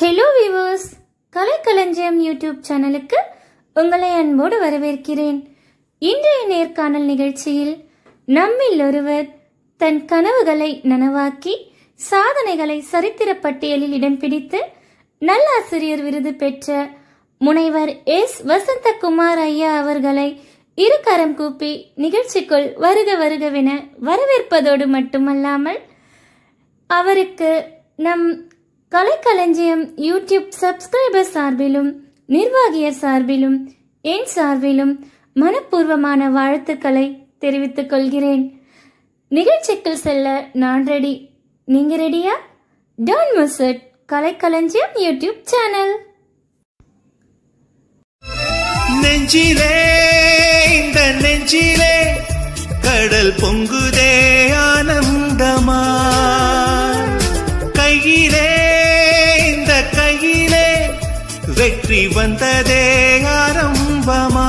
hello viewers கலைக்களஞ்சியம் YouTube சேனலுக்கு உங்களை அன்போடு வரவேற்கிறேன் இன்றைய நேர்காணல் நிகழ்ச்சியில் நம்மில் ஒருவர் தன் கனவுகளை நனவாக்கி சாதனைகளை சரித்திர பட்டியலில் இடம் பிடித்து நல்லாசிரியர் விருது பெற்ற முனைவர் எஸ் வசந்தகுமார் ஐயா அவர்களை இருகரம் கூப்பி நிகழ்ச்சிக்குள் வருக வருகவென வரவேற்பதோடு மட்டுமல்லாமல் அவருக்கு நம் கலைக்களஞ்சியம் யூடியூப் சப்ஸ்கிரைபர் சார்பிலும் நிர்வாகியர் சார்பிலும் என் சார்பிலும் மனப்பூர்வமான வாழ்த்துக்களை தெரிவித்துக் கொள்கிறேன் நிகழ்ச்சிக்குள் செல்ல நான் ரெடி நீங்க ரெடியா டோன் மிஸ் இட் கலைக்களஞ்சியம் யூடியூப் சேனல் நெஞ்சிலே இந்த நெஞ்சிலே கடல் பொங்குதே ஆனந்தமா கையிலே இந்த கையிலே வெற்றி வந்ததே ஆரம்பமா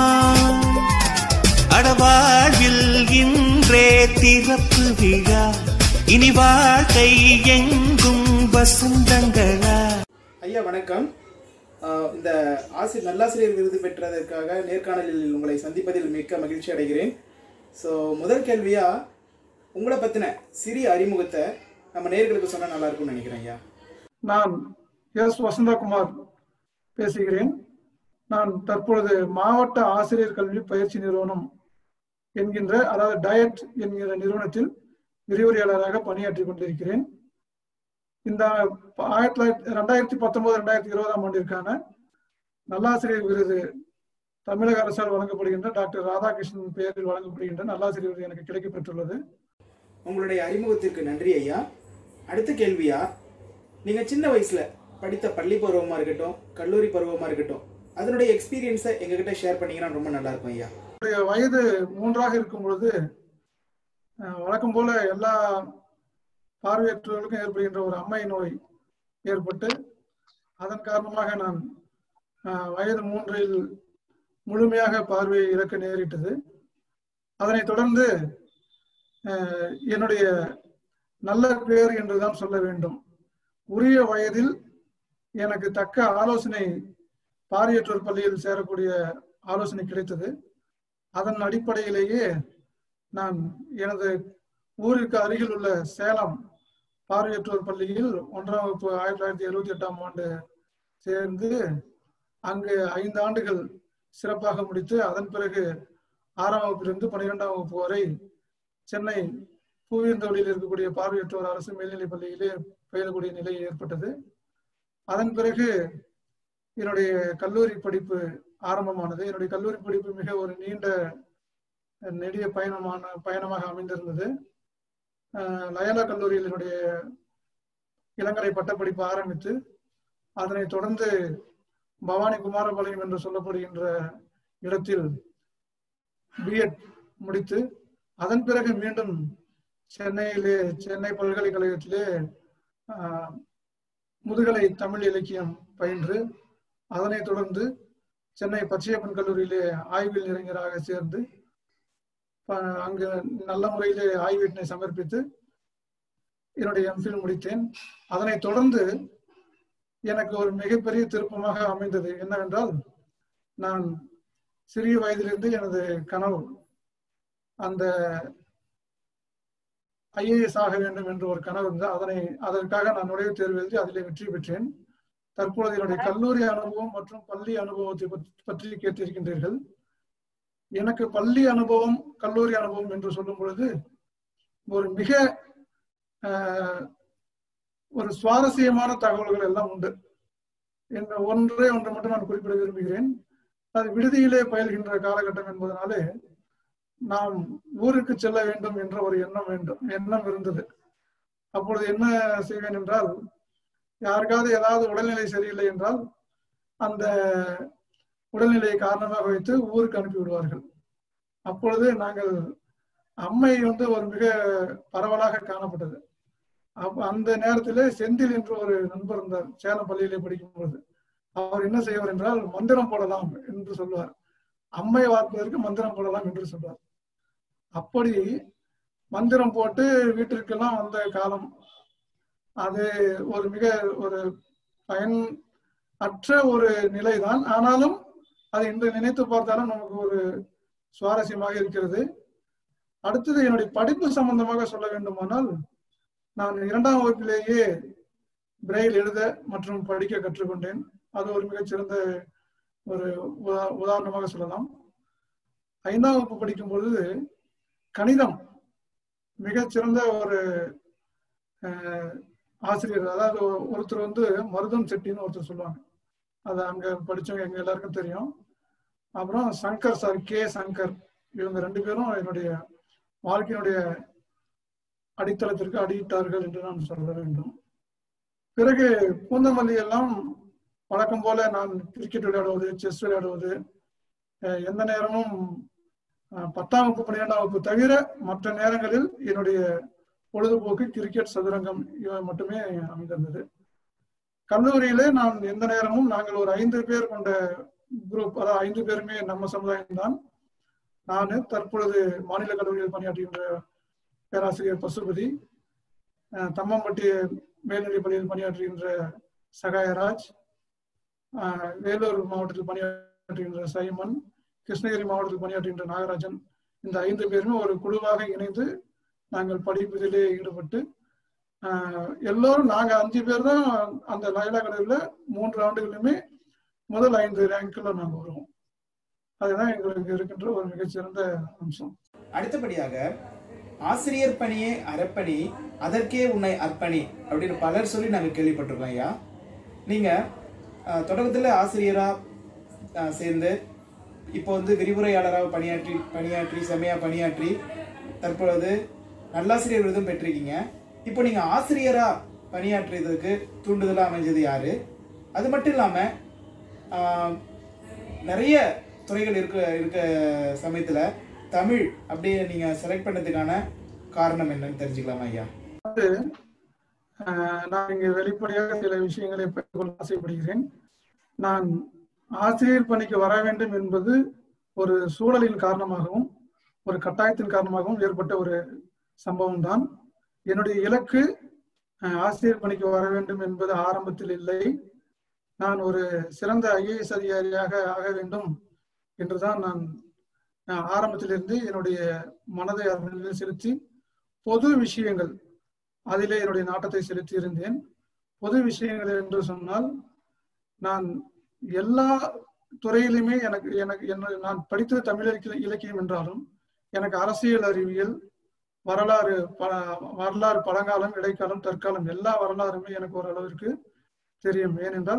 அடவாழ்வில் இன்றே திறப்பு விழா இனி வாழ்க்கை எங்கும் வசந்தங்களா ஐயா வணக்கம் ஆஹ் இந்த ஆசிரியர் நல்லாசிரியர் விருது பெற்றதற்காக நேர்காணலில் உங்களை சந்திப்பதில் மிக்க மகிழ்ச்சி அடைகிறேன் ஸோ முதல் கேள்வியா உங்களை பற்றின சிறிய அறிமுகத்தை நம்ம நேர்களுக்கு சொன்னால் நல்லா இருக்கும்னு நினைக்கிறேன் ஐயா நான் எஸ் வசந்தகுமார் பேசுகிறேன் நான் தற்பொழுது மாவட்ட ஆசிரியர் கல்வி பயிற்சி நிறுவனம் என்கின்ற அதாவது டயட் என்கிற நிறுவனத்தில் விரிவுரையாளராக பணியாற்றிக் கொண்டிருக்கிறேன் இந்த ஆயிரத்தி தொள்ளாயிரத்தி ரெண்டாயிரத்தி பத்தொன்பது ரெண்டாயிரத்தி இருபதாம் ஆண்டிற்கான நல்லாசிரியர் விருது தமிழக அரசால் வழங்கப்படுகின்ற டாக்டர் ராதாகிருஷ்ணன் பெயரில் வழங்கப்படுகின்ற நல்லாசிரியர் விருது எனக்கு கிடைக்கப்பெற்றுள்ளது உங்களுடைய அறிமுகத்திற்கு நன்றி ஐயா அடுத்த கேள்வியா நீங்கள் சின்ன வயசில் படித்த பள்ளி பருவமாக இருக்கட்டும் கல்லூரி பருவமாக இருக்கட்டும் அதனுடைய எக்ஸ்பீரியன்ஸை எங்ககிட்ட ஷேர் பண்ணீங்கன்னா ரொம்ப நல்லா இருக்கும் ஐயா என்னுடைய வயது மூன்றாக இருக்கும் பொழுது அஹ், வழக்கம் போல எல்லா பார்வையற்றவர்களுக்கும் ஏற்படுகின்ற ஒரு அம்மை நோய் ஏற்பட்டு அதன் காரணமாக நான் அஹ், வயது மூன்றில் முழுமையாக பார்வையை இழக்க நேரிட்டது அதனைத் தொடர்ந்து அஹ், என்னுடைய நல்ல பேர் என்றுதான் சொல்ல வேண்டும் உரிய வயதில் எனக்கு தக்க ஆலோசனை பார்வையற்றோர் பள்ளியில் சேரக்கூடிய ஆலோசனை கிடைத்தது அதன் அடிப்படையிலேயே நான் எனது ஊருக்கு அருகில் உள்ள சேலம் பார்வையற்றோர் பள்ளியில் ஒன்றாம் வகுப்பு ஆயிரத்தி தொள்ளாயிரத்தி எழுபத்தி எட்டாம் ஆண்டு சேர்ந்து அங்கு ஐந்து ஆண்டுகள் சிறப்பாக முடித்து அதன் பிறகு ஆறாம் வகுப்பிலிருந்து பன்னிரெண்டாம் வகுப்பு வரை சென்னை பூவியந்தோடியில் இருக்கக்கூடிய பார்வையற்றோர் அரசு மேல்நிலைப் பள்ளியிலே பயிலக்கூடிய நிலை ஏற்பட்டது அதன் பிறகு என்னுடைய கல்லூரி படிப்பு ஆரம்பமானது என்னுடைய கல்லூரி படிப்பு மிக ஒரு நீண்ட நெடிய பயணமான பயணமாக அமைந்திருந்தது அஹ் லயோலா கல்லூரியில் என்னுடைய இளங்கலை பட்டப்படிப்பு ஆரம்பித்து அதனைத் தொடர்ந்து பவானி குமாரபாளையம் என்று சொல்லப்படுகின்ற இடத்தில் பிஎட் முடித்து அதன் பிறகு மீண்டும் சென்னையிலே சென்னை பல்கலைக்கழகத்திலே ஆஹ், முதுகலை தமிழ் இலக்கியம் பயின்று அதனைத் தொடர்ந்து சென்னை பச்சையப்பன் கல்லூரியிலே ஆய்வில் இளைஞராக சேர்ந்து ப- அங்கு நல்ல முறையிலே ஆய்வீட்டினை சமர்ப்பித்து என்னுடைய எம்ஃபில் முடித்தேன் அதனைத் தொடர்ந்து எனக்கு ஒரு மிகப்பெரிய திருப்பமாக அமைந்தது என்னவென்றால் நான் சிறிய வயதிலிருந்து எனது கனவு அந்த ஐஏஎஸ் ஆக வேண்டும் என்று ஒரு கனவு இருந்தது அதனை அதற்காக நான் நுழைவுத் தேர்வு எழுதி அதிலே வெற்றி பெற்றேன் தற்பொழுது என்னுடைய கல்லூரி அனுபவம் மற்றும் பள்ளி அனுபவத்தை பற்றி- பற்றி கேட்டிருக்கின்றீர்கள் எனக்கு பள்ளி அனுபவம் கல்லூரி அனுபவம் என்று சொல்லும் பொழுது ஒரு மிக ஆஹ், ஒரு சுவாரஸ்யமான தகவல்கள் எல்லாம் உண்டு என்ற ஒன்றே ஒன்று மட்டும் நான் குறிப்பிட விரும்புகிறேன் அது விடுதியிலே பயில்கின்ற காலகட்டம் என்பதனாலே நாம் ஊருக்கு செல்ல வேண்டும் என்ற ஒரு எண்ணம் வேண்டும் எண்ணம் இருந்தது அப்பொழுது என்ன செய்வேன் என்றால் யாருக்காவது ஏதாவது உடல்நிலை சரியில்லை என்றால் அந்த உடல்நிலையை காரணமாக வைத்து ஊருக்கு அனுப்பி விடுவார்கள் அப்பொழுது நாங்கள் அம்மை வந்து ஒரு மிக பரவலாக காணப்பட்டது அப்ப அந்த நேரத்திலே செந்தில் என்று ஒரு நண்பர் இருந்தார் சேலம் பள்ளியிலே படிக்கும் பொழுது அவர் என்ன செய்வார் என்றால் மந்திரம் போடலாம் என்று சொல்வார் அம்மை வார்ப்பதற்கு மந்திரம் போடலாம் என்று சொல்வார் அப்படி மந்திரம் போட்டு வீட்டிற்கெல்லாம் வந்த காலம் அது ஒரு மிக ஒரு பயன் அற்ற ஒரு நிலைதான் ஆனாலும் அதை இன்று நினைத்து பார்த்தாலும் நமக்கு ஒரு சுவாரஸ்யமாக இருக்கிறது அடுத்தது என்னுடைய படிப்பு சம்பந்தமாக சொல்ல வேண்டுமானால் நான் இரண்டாம் வகுப்பிலேயே பிரெயில் எழுத மற்றும் படிக்க கற்றுக்கொண்டேன் அது ஒரு மிகச்சிறந்த ஒரு உதா- உதாரணமாக சொல்லலாம் ஐந்தாம் வகுப்பு படிக்கும் பொழுது கணிதம் மிகச்சிறந்த ஒரு அஹ், ஆசிரியர் அதாவது ஒ- ஒருத்தர் வந்து மருதம் செட்டின்னு ஒருத்தர் சொல்லுவாங்க அது அங்க படிச்சவங்க எங்க எல்லாருக்கும் தெரியும் அப்புறம் சங்கர் சார் கே சங்கர் இவங்க ரெண்டு பேரும் என்னுடைய வாழ்க்கையினுடைய அடித்தளத்திற்கு அடியிட்டார்கள் என்று நான் சொல்ல வேண்டும் பிறகு பூந்தமல்லி எல்லாம் வழக்கம் போல நான் கிரிக்கெட் விளையாடுவது செஸ் விளையாடுவது அஹ் எந்த நேரமும் அஹ் பத்தாம் வகுப்பு பன்னிரெண்டாம் வகுப்பு தவிர மற்ற நேரங்களில் என்னுடைய பொழுதுபோக்கு கிரிக்கெட் சதுரங்கம் இவை மட்டுமே அமைந்திருந்தது கல்லூரியிலே நான் எந்த நேரமும் நாங்கள் ஒரு ஐந்து பேர் கொண்ட குரூப் அதாவது ஐந்து பேருமே நம்ம சமுதாயம் தான் நான் தற்பொழுது மாநில கல்லூரியில் பணியாற்றுகின்ற பேராசிரியர் பசுபதி அஹ் தம்மம்பட்டி மேல்நிலைப் பள்ளியில் பணியாற்றுகின்ற சகாயராஜ் அஹ் வேலூர் மாவட்டத்தில் பணியாற்றுகின்ற சைமன் கிருஷ்ணகிரி மாவட்டத்தில் பணியாற்றுகின்ற நாகராஜன் இந்த ஐந்து பேருமே ஒரு குழுவாக இணைந்து நாங்கள் படிப்பதிலே ஈடுபட்டு ஆஹ் எல்லோரும் நாங்க அஞ்சு பேர் தான் அந்த லயலா கல்லூரியில மூன்று ஆண்டுகளுமே முதல் ஐந்து ரேங்க்ல நாங்க வருவோம் அதுதான் எங்களுக்கு இருக்கின்ற ஒரு மிகச்சிறந்த அம்சம் அடுத்தபடியாக ஆசிரியர் பணியே அறப்பணி அதற்கே உன்னை அர்ப்பணி அப்படின்னு பலர் சொல்லி நாங்கள் கேள்விப்பட்டிருக்கோம் ஐயா நீங்க அஹ், தொடக்கத்துல ஆசிரியரா அஹ், சேர்ந்து இப்போ வந்து விரிவுரையாளராக பணியாற்றி பணியாற்றி செம்மையா பணியாற்றி தற்பொழுது நல்லாசிரியர் விருதும் பெற்றிருக்கீங்க இப்போ நீங்க ஆசிரியரா பணியாற்றியதுக்கு தூண்டுதலா அமைஞ்சது யாரு அது மட்டும் இல்லாம ஆஹ், நிறைய துறைகள் இருக்க இருக்க சமயத்துல தமிழ் அப்படியே நீங்க செலக்ட் பண்ணதுக்கான காரணம் என்னன்னு தெரிஞ்சுக்கலாமா ஐயா ஆஹ் நான் இங்கு வெளிப்படையாக சில விஷயங்களை கொள்ள ஆசைப்படுகிறேன் நான் ஆசிரியர் பணிக்கு வர வேண்டும் என்பது ஒரு சூழலின் காரணமாகவும் ஒரு கட்டாயத்தின் காரணமாகவும் ஏற்பட்ட ஒரு சம்பவம் தான் என்னுடைய இலக்கு ஆஹ் ஆசிரியர் பணிக்கு வர வேண்டும் என்பது ஆரம்பத்தில் இல்லை நான் ஒரு சிறந்த ஐஏஎஸ் அதிகாரியாக ஆக வேண்டும் என்றுதான் நான் ஆஹ் ஆரம்பத்திலிருந்து என்னுடைய மனதை அதனில் செலுத்தி பொது விஷயங்கள் அதிலே என்னுடைய நாட்டத்தை செலுத்தி இருந்தேன் பொது விஷயங்கள் என்று சொன்னால் நான் எல்லா துறையிலுமே எனக்கு எனக்கு என்ன நான் படித்தது தமிழ் இலக்கிய- இலக்கியம் என்றாலும் எனக்கு அரசியல் அறிவியல் வரலாறு ப வரலாறு பழங்காலம் இடைக்காலம் தற்காலம் எல்லா வரலாறுமே எனக்கு ஓரளவிற்கு தெரியும் ஏனென்றால்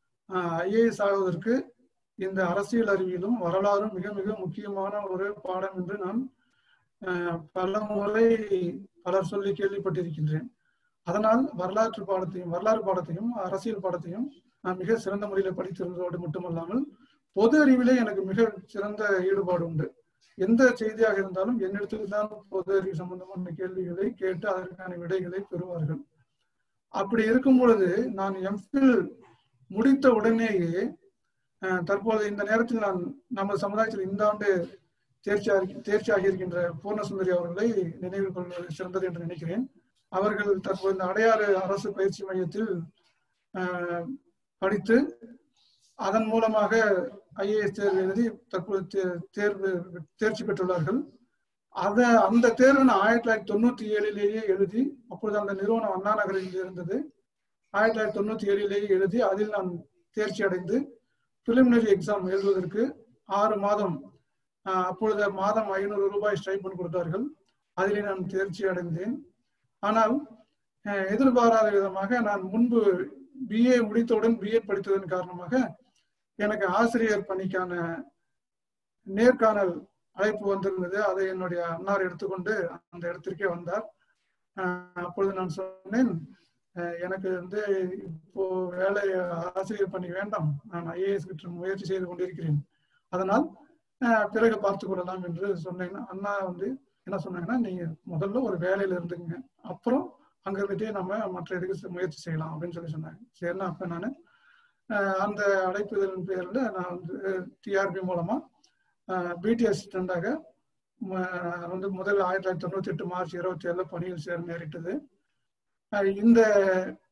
ஐஏஎஸ் ஆகுவதற்கு இந்த அரசியல் அறிவியலும் வரலாறும் மிக மிக முக்கியமான ஒரு பாடம் என்று நான் ஆஹ், பல முறை பலர் சொல்லி கேள்விப்பட்டிருக்கின்றேன் அதனால் வரலாற்று பாடத்தையும் வரலாறு பாடத்தையும் அரசியல் பாடத்தையும் நான் மிக சிறந்த முறையில் படித்திருந்ததோடு மட்டுமல்லாமல் பொது அறிவிலே எனக்கு மிக சிறந்த ஈடுபாடு உண்டு எந்த செய்தியாக இருந்தாலும் என்னிடத்தில் தான் பொது அறிவு சம்பந்தமான கேள்விகளை கேட்டு அதற்கான விடைகளை பெறுவார்கள் அப்படி இருக்கும் பொழுது நான் எம்ஃபில் முடித்த உடனேயே அஹ், தற்போது இந்த நேரத்தில் நான் நமது சமுதாயத்தில் இந்த ஆண்டு தேர்ச்சி ஆகி- தேர்ச்சி ஆகியிருக்கின்ற பூர்ணசுந்தரி அவர்களை நினைவில் கொள்வது சிறந்தது என்று நினைக்கிறேன் அவர்கள் தற்போது இந்த அடையாறு அரசு பயிற்சி மையத்தில் ஆஹ், படித்து அதன் மூலமாக ஐஏஎஸ் தேர்வு எழுதி தற்போது தே- தேர்வு தேர்ச்சி பெற்றுள்ளார்கள் அத அந்த தேர்வு நான் ஆயிரத்தி தொள்ளாயிரத்தி தொண்ணூத்தி ஏழிலேயே எழுதி அப்பொழுது அந்த நிறுவனம் அண்ணா நகரில் இருந்தது ஆயிரத்தி தொள்ளாயிரத்தி தொண்ணூத்தி ஏழிலேயே எழுதி அதில் நான் தேர்ச்சி அடைந்து பிலிமினரி எக்ஸாம் எழுதுவதற்கு ஆறு மாதம் ஆஹ், அப்பொழுது மாதம் ஐநூறு ரூபாய் ஸ்டைபன் கொடுத்தார்கள் அதிலே நான் தேர்ச்சி அடைந்தேன் ஆனால் அஹ், எதிர்பாராத விதமாக நான் முன்பு பிஏ முடித்தவுடன் பிஎட் படித்ததன் காரணமாக எனக்கு ஆசிரியர் பணிக்கான நேர்காணல் அழைப்பு வந்திருந்தது அதை என்னுடைய அன்னார் எடுத்துக்கொண்டு அந்த இடத்திற்கே வந்தார் அஹ், அப்பொழுது நான் சொன்னேன் அஹ், எனக்கு வந்து இப்போ வேலை ஆசிரியர் பணி வேண்டாம் நான் ஐஏஎஸ் கிட்ட முயற்சி செய்து கொண்டிருக்கிறேன் அதனால் அஹ், பிறகு பார்த்துக் கொள்ளலாம் என்று சொன்னேன் அண்ணா வந்து என்ன சொன்னாங்கன்னா நீங்க முதல்ல ஒரு வேலையில இருந்துங்க அப்புறம் அங்க இருந்துட்டே நம்ம மற்ற இதுக்கு செ- முயற்சி செய்யலாம் அப்படின்னு சொல்லி சொன்னாங்க சரின்னா அப்ப நான் அந்த அழைப்புதலின் பேர்ல நான் வந்து டிஆர்பி மூலமா பிடி அசிஸ்டண்டாக வந்து முதல் ஆயிரத்தி தொள்ளாயிரத்தி தொண்ணூத்தி எட்டு மார்ச் இருபத்தி ஏழுல பணியில் சேர நேரிட்டது அஹ் இந்த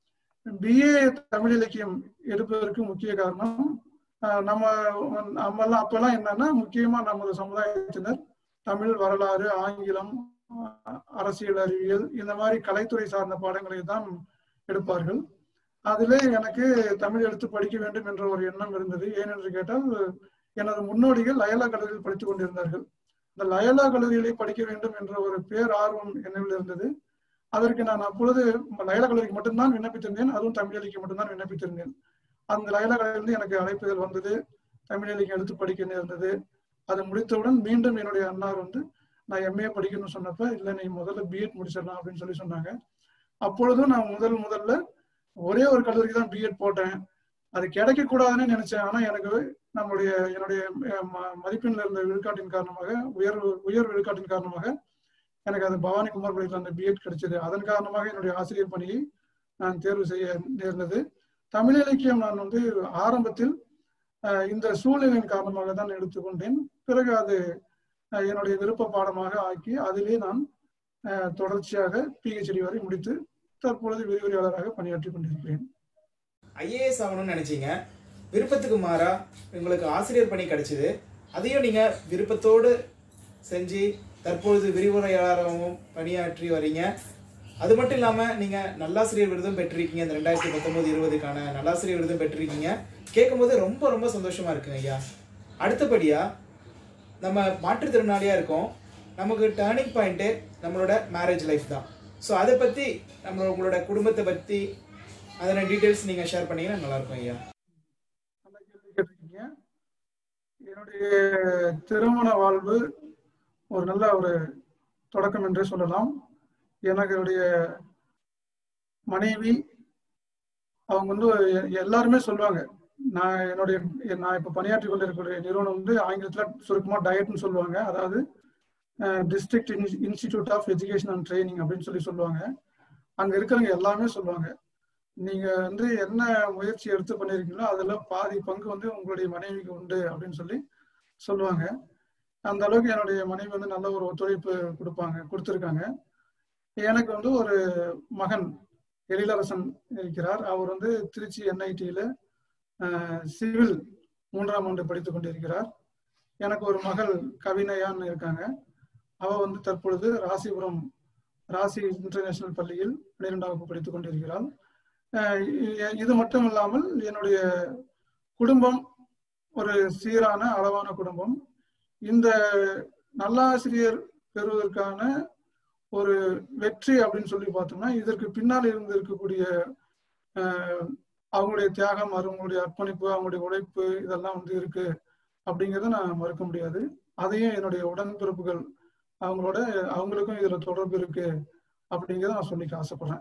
பிஏ தமிழ் இலக்கியம் எடுப்பதற்கு முக்கிய காரணம் ஆஹ் நம்ம நம்மெல்லாம் அப்பெல்லாம் என்னன்னா முக்கியமா நமது சமுதாயத்தினர் தமிழ் வரலாறு ஆங்கிலம் ஆஹ் அரசியல் அறிவியல் இந்த மாதிரி கலைத்துறை சார்ந்த பாடங்களை தான் எடுப்பார்கள் அதிலே எனக்கு தமிழ் எடுத்து படிக்க வேண்டும் என்ற ஒரு எண்ணம் இருந்தது ஏனென்று கேட்டால் எனது முன்னோடிகள் லயலா கல்லூரியில் படித்துக் கொண்டிருந்தார்கள் இந்த லயலா கல்லூரியிலே படிக்க வேண்டும் என்ற ஒரு பேர் ஆர்வம் என்னவில் இருந்தது அதற்கு நான் அப்பொழுது லயலா கல்லூரிக்கு மட்டும்தான் விண்ணப்பித்திருந்தேன் அதுவும் தமிழ் இலக்கியம் மட்டும்தான் விண்ணப்பித்திருந்தேன் அந்த லயலா கல்லூரியிலிருந்து எனக்கு அழைப்புகள் வந்தது தமிழ் இலக்கியம் எடுத்து படிக்க நேர்ந்தது அதை முடித்தவுடன் மீண்டும் என்னுடைய அண்ணார் வந்து நான் எம்ஏ படிக்கணும்னு சொன்னப்ப இல்லை நீ முதல்ல பிஎட் முடிச்சிடலாம் அப்படின்னு சொல்லி சொன்னாங்க அப்பொழுதும் நான் முதல் முதல்ல ஒரே ஒரு கல்லூரிக்கு தான் பிஎட் போட்டேன் அது கிடைக்க கூடாதுன்னு நினைச்சேன் ஆனா எனக்கு நம்முடைய என்னுடைய அஹ், ம- மதிப்பெண்ல இருந்த விழுக்காட்டின் காரணமாக உயர் உயர் விழுக்காட்டின் காரணமாக எனக்கு அது பவானி குமார் பள்ளியில் அந்த பிஎட் கிடைச்சது அதன் காரணமாக என்னுடைய ஆசிரியர் பணியை நான் தேர்வு செய்ய நேர்ந்தது தமிழ் இலக்கியம் நான் வந்து ஆரம்பத்தில் அஹ், இந்த சூழ்நிலையின் காரணமாக தான் எடுத்துக்கொண்டேன் பிறகு அது அஹ், என்னுடைய விருப்ப பாடமாக ஆக்கி அதிலே நான் அஹ், தொடர்ச்சியாக பிஹெச்டி வரை முடித்து தற்பொழுது விரிவுரையாளராக பணியாற்றி கொண்டிருக்கிறேன் ஐஏஎஸ் ஆகணும்னு நினைச்சீங்க விருப்பத்துக்கு மாறா உங்களுக்கு ஆசிரியர் பணி கிடைச்சது அதையும் நீங்க விருப்பத்தோடு செஞ்சு தற்பொழுது விரிவுரையாளராகவும் பணியாற்றி வரீங்க அது மட்டும் இல்லாம நீங்க நல்லாசிரியர் விருதும் பெற்றிருக்கீங்க இந்த ரெண்டாயிரத்தி பத்தொன்பது இருபதுக்கான நல்லாசிரியர் விருதும் பெற்றிருக்கீங்க கேட்கும்போது ரொம்ப ரொம்ப சந்தோஷமா இருக்குங்க ஐயா அடுத்தபடியா நம்ம மாற்றுத்திறனாளியா இருக்கோம் நமக்கு டேர்னிங் பாயிண்ட்டு நம்மளோட மேரேஜ் லைஃப் தான் ஸோ அதை பத்தி நம்ம உங்களோட குடும்பத்தை பத்தி அதோட டீட்டெயில்ஸ் நீங்க ஷேர் பண்ணீங்கன்னா நல்லா இருக்கும் ஐயா நல்ல கேள்வி கேட்டிருக்கீங்க என்னுடைய திருமண வாழ்வு ஒரு நல்ல ஒரு தொடக்கம் என்றே சொல்லலாம் எனக்கு என்னுடைய மனைவி அவங்க வந்து எ- எல்லாருமே சொல்லுவாங்க நான் என்னுடைய நான் இப்ப பணியாற்றி கொண்டிருக்கிற நிறுவனம் வந்து ஆங்கிலத்துல சுருக்கமா டயட்னு சொல்லுவாங்க அதாவது district institute of education and training அப்படின்னு சொல்லி சொல்லுவாங்க அங்க இருக்கிறவங்க எல்லாமே சொல்லுவாங்க நீங்க வந்து என்ன முயற்சி எடுத்து பண்ணிருக்கீங்களோ அதுல பாதி பங்கு வந்து உங்களுடைய மனைவிக்கு உண்டு அப்படின்னு சொல்லி சொல்லுவாங்க அந்த அளவுக்கு என்னுடைய மனைவி வந்து நல்ல ஒரு ஒத்துழைப்பு கொடுப்பாங்க கொடுத்துருக்காங்க எனக்கு வந்து ஒரு மகன் எழிலரசன் இருக்கிறார் அவர் வந்து திருச்சி என்ஐடியில சிவில் மூன்றாம் ஆண்டு படித்துக் கொண்டிருக்கிறார் எனக்கு ஒரு மகள் கவினயான்னு இருக்காங்க அவ வந்து தற்பொழுது ராசிபுரம் ராசி இன்டர்நேஷனல் பள்ளியில் பன்னிரெண்டாம் வகுப்பு படித்துக் கொண்டிருக்கிறாள் அஹ் இ- இது மட்டும் இல்லாமல் என்னுடைய குடும்பம் ஒரு சீரான அளவான குடும்பம் இந்த நல்லாசிரியர் பெறுவதற்கான ஒரு வெற்றி அப்படின்னு சொல்லி பார்த்தோம்னா இதற்கு பின்னால் இருந்து இருக்கக்கூடிய அஹ், அவங்களுடைய தியாகம் அவங்களுடைய அர்ப்பணிப்பு அவங்களுடைய உழைப்பு இதெல்லாம் வந்து இருக்கு அப்படிங்கிறத நான் மறுக்க முடியாது அதையும் என்னுடைய உடன்பிறப்புகள் அவங்களோட அவங்களுக்கும் இதுல தொடர்பு இருக்கு அப்படிங்கிறத நான் சொல்லிக்க ஆசைப்படுறேன்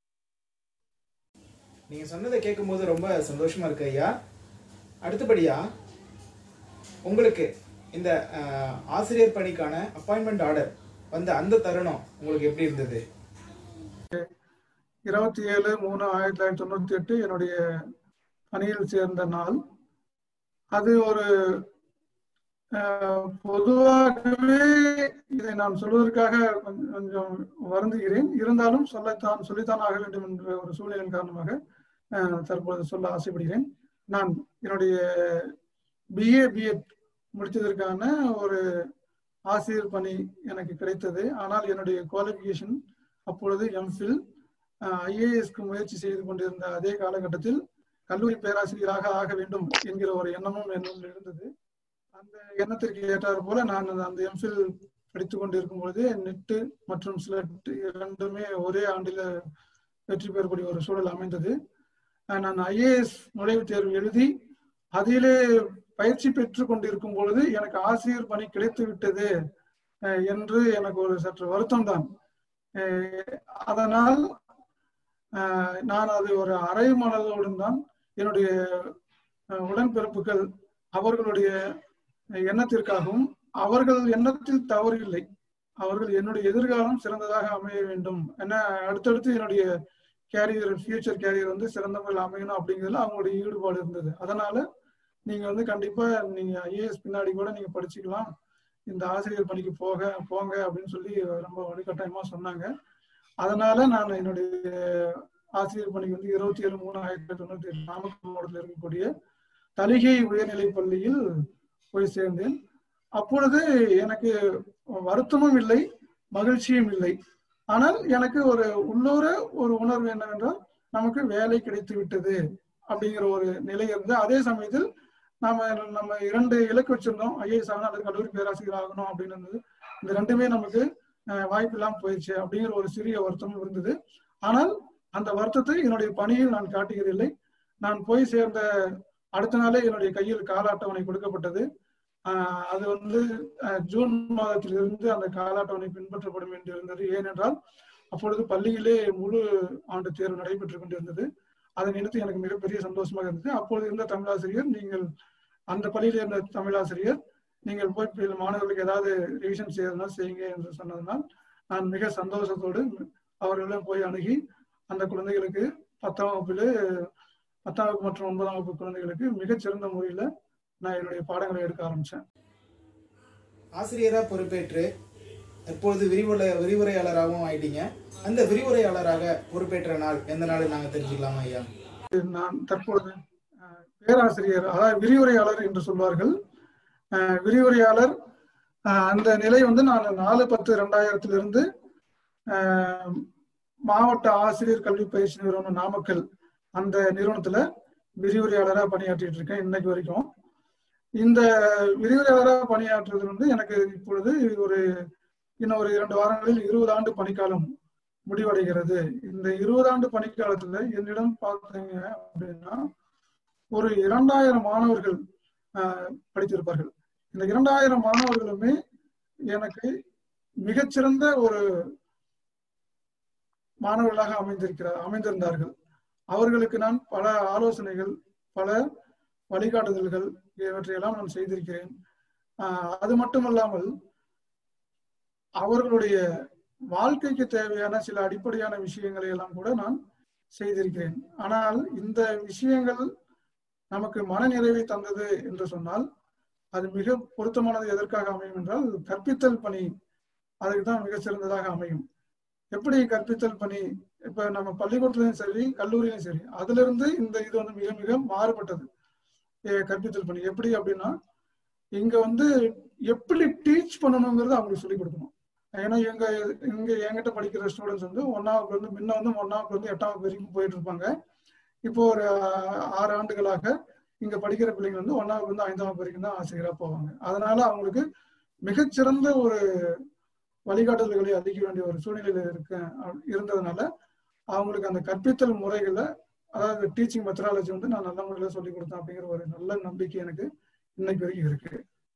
நீங்க சொன்னதை கேட்கும்போது ரொம்ப சந்தோஷமா இருக்கு ஐயா அடுத்தபடியா உங்களுக்கு இந்த அஹ், ஆசிரியர் பணிக்கான அப்பாயின்மெண்ட் ஆர்டர் வந்த அந்த தருணம் உங்களுக்கு எப்படி இருந்தது இருபத்தி ஏழு மூணு ஆயிரத்தி தொள்ளாயிரத்தி தொண்ணூத்தி எட்டு என்னுடைய பணியில் சேர்ந்த நாள் அது ஒரு அஹ், பொதுவாகவே இதை நான் சொல்வதற்காக கொஞ்சம் கொஞ்சம் வருந்துகிறேன் இருந்தாலும் சொல்லத்தான் சொல்லித்தான் ஆக வேண்டும் என்ற ஒரு சூழ்நிலையின் காரணமாக அஹ், தற்போது சொல்ல ஆசைப்படுகிறேன் நான் என்னுடைய பிஏ பிஎட் முடித்ததற்கான ஒரு ஆசிரியர் பணி எனக்கு கிடைத்தது ஆனால் என்னுடைய குவாலிஃபிகேஷன் அப்பொழுது எம்ஃபில் ஐஏஎஸ்க்கு முயற்சி செய்து கொண்டிருந்த அதே காலகட்டத்தில் கல்லூரி பேராசிரியராக ஆக வேண்டும் என்கிற ஒரு எண்ணமும் என்னுள் இருந்தது அந்த எண்ணத்திற்கு ஏற்றாறு போல நான் அந்த- அந்த எம்ஃபில் படித்துக் கொண்டிருக்கும் பொழுது நெட்டு மற்றும் ஸ்லெட் இரண்டுமே ஒரே ஆண்டில் வெற்றி பெறக்கூடிய ஒரு சூழல் அமைந்தது அஹ் நான் ஐஏஎஸ் நுழைவுத் தேர்வு எழுதி அதிலே பயிற்சி பெற்று கொண்டிருக்கும் பொழுது எனக்கு ஆசிரியர் பணி கிடைத்து விட்டது அஹ் என்று எனக்கு ஒரு சற்று வருத்தம் தான் அதனால் அஹ், நான் அது ஒரு அரை மனதோடு தான் என்னுடைய அஹ், உடன்பிறப்புகள் அவர்களுடைய எண்ணத்திற்காகவும் அவர்கள் எண்ணத்தில் தவறு இல்லை அவர்கள் என்னுடைய எதிர்காலம் சிறந்ததாக அமைய வேண்டும் ஏன்னா அடுத்தடுத்து என்னுடைய கேரியர் ஃபியூச்சர் கேரியர் வந்து சிறந்த முறையில் அமையணும் அப்படிங்கிறதுல அவங்களுடைய ஈடுபாடு இருந்தது அதனால நீங்க வந்து கண்டிப்பா நீங்க ஐஏஎஸ் பின்னாடி கூட நீங்க படிச்சுக்கலாம் இந்த ஆசிரியர் பணிக்கு போக போங்க அப்படின்னு சொல்லி ரொம்ப வலுக்கட்டாயமா சொன்னாங்க அதனால நான் என்னுடைய ஆசிரியர் பணிக்கு வந்து இருபத்தி ஏழு மூணு ஆயிரத்தி தொண்ணூத்தி ஏழு நாமக்கல் மாவட்டத்தில் இருக்கக்கூடிய தலிகை உயர்நிலைப் பள்ளியில் போய் சேர்ந்தேன் அப்பொழுது எனக்கு வருத்தமும் இல்லை மகிழ்ச்சியும் இல்லை ஆனால் எனக்கு ஒரு உள்ளூர ஒரு உணர்வு என்னவென்றால் நமக்கு வேலை கிடைத்து விட்டது அப்படிங்கிற ஒரு நிலை இருந்து அதே சமயத்தில் நாம நம்ம இரண்டு இலக்கு வச்சிருந்தோம் ஐஏஎஸ் ஆகணும் அல்லது கல்லூரி பேராசிரியர் ஆகணும் அப்படின்னு இருந்தது இந்த ரெண்டுமே நமக்கு அஹ், வாய்ப்பு இல்லாம போயிடுச்சு அப்படிங்கிற ஒரு சிறிய வருத்தம் இருந்தது ஆனால் அந்த வருத்தத்தை என்னுடைய பணியில் நான் காட்டுகிறதில்லை நான் போய் சேர்ந்த அடுத்த நாளே என்னுடைய கையில் கால அட்டவணை கொடுக்கப்பட்டது ஆஹ் அது வந்து அஹ், ஜூன் மாதத்திலிருந்து அந்த கால அட்டவணை பின்பற்றப்படும் என்று இருந்தது ஏனென்றால் அப்பொழுது பள்ளியிலே முழு ஆண்டு தேர்வு நடைபெற்றுக் கொண்டிருந்தது அதை நினைத்து எனக்கு மிகப்பெரிய சந்தோஷமாக இருந்தது அப்பொழுது இருந்த தமிழாசிரியர் நீங்கள் அந்த பள்ளியில் இருந்த தமிழாசிரியர் நீங்கள் போய் பிற மாணவர்களுக்கு ஏதாவது ரிவிஷன் செய்யறதுனா செய்யுங்க என்று சொன்னதனால் நான் மிக சந்தோஷத்தோடு அவர்களிடம் போய் அணுகி அந்த குழந்தைகளுக்கு பத்தாம் வகுப்பில் பத்தாம் வகுப்பு மற்றும் ஒன்பதாம் வகுப்பு குழந்தைகளுக்கு மிகச்சிறந்த முறையில் நான் என்னுடைய பாடங்களை எடுக்க ஆரம்பிச்சேன் ஆசிரியராக பொறுப்பேற்று தற்பொழுது விரிவுரை விரிவுரையாளராகவும் ஆயிட்டீங்க அந்த விரிவுரையாளராக பொறுப்பேற்ற நாள் எந்த நாள் நாங்கள் தெரிஞ்சுக்கலாமா ஐயா நான் தற்பொழுது அஹ், பேராசிரியர் அதாவது விரிவுரையாளர் என்று சொல்வார்கள் அஹ், விரிவுரையாளர் அஹ், அந்த நிலை வந்து நான் நாலு பத்து ரெண்டாயிரத்திலிருந்து அஹ், மாவட்ட ஆசிரியர் கல்வி பயிற்சி நிறுவனம் நாமக்கல் அந்த நிறுவனத்துல விரிவுரையாளராக பணியாற்றிட்டு இருக்கேன் இன்னைக்கு வரைக்கும் இந்த விரிவுரையாளராக பணியாற்றுறது வந்து எனக்கு இப்பொழுது ஒரு இன்னும் ஒரு இரண்டு வாரங்களில் இருபது ஆண்டு பணிக்காலம் முடிவடைகிறது இந்த இருபது ஆண்டு பணிக்காலத்துல என்னிடம் பார்த்தீங்க அப்படின்னா ஒரு இரண்டாயிரம் மாணவர்கள் ஆஹ், படித்திருப்பார்கள் இந்த இரண்டாயிரம் மாணவர்களுமே எனக்கு மிகச்சிறந்த ஒரு மாணவர்களாக அமைந்திருக்கிறார் அமைந்திருந்தார்கள் அவர்களுக்கு நான் பல ஆலோசனைகள் பல வழிகாட்டுதல்கள் இவற்றையெல்லாம் நான் செய்திருக்கிறேன் ஆஹ், அது மட்டுமல்லாமல் அவர்களுடைய வாழ்க்கைக்கு தேவையான சில அடிப்படையான விஷயங்களை எல்லாம் கூட நான் செய்திருக்கிறேன் ஆனால் இந்த விஷயங்கள் நமக்கு மன நிறைவை தந்தது என்று சொன்னால் அது மிக பொருத்தமானது எதற்காக அமையும் என்றால் கற்பித்தல் பணி அதுக்கு தான் மிக சிறந்ததாக அமையும் எப்படி கற்பித்தல் பணி இப்ப நம்ம பள்ளிக்கூடத்துலயும் சரி கல்லூரியிலும் சரி அதுல இருந்து இந்த இது வந்து மிக மிக மாறுபட்டது எ- கற்பித்தல் பணி எப்படி அப்படின்னா இங்க வந்து எப்படி டீச் பண்ணணுங்கிறது அவங்களுக்கு சொல்லிக் கொடுக்கணும் ஏன்னா எங்க இங்க என்கிட்ட படிக்கிற ஸ்டூடெண்ட்ஸ் வந்து ஒன்னாவுக்கு வந்து முன்ன வந்து ஒன்னாவுக்கு வந்து எட்டாம் வகுப்பு வரைக்கும் போயிட்டு இருப்பாங்க இப்போ ஒரு ஆஹ், ஆறு ஆண்டுகளாக இங்க படிக்கிற பிள்ளைங்க வந்து ஒன்னாவுக்கு வந்து ஐந்தாம் வகுப்பு வரைக்கும் தான் ஆசிரியரா போவாங்க அதனால அவங்களுக்கு மிகச்சிறந்த ஒரு வழிகாட்டுதல்களை அளிக்க வேண்டிய ஒரு சூழ்நிலையில இருக்க இருந்ததுனால அவங்களுக்கு அந்த கற்பித்தல் முறைகளை அதாவது டீச்சிங் மெத்தடாலஜி வந்து நான் நல்ல முறையில சொல்லி கொடுத்தேன் அப்படிங்கிற ஒரு நல்ல நம்பிக்கை எனக்கு இன்னைக்கு வரைக்கும் இருக்கு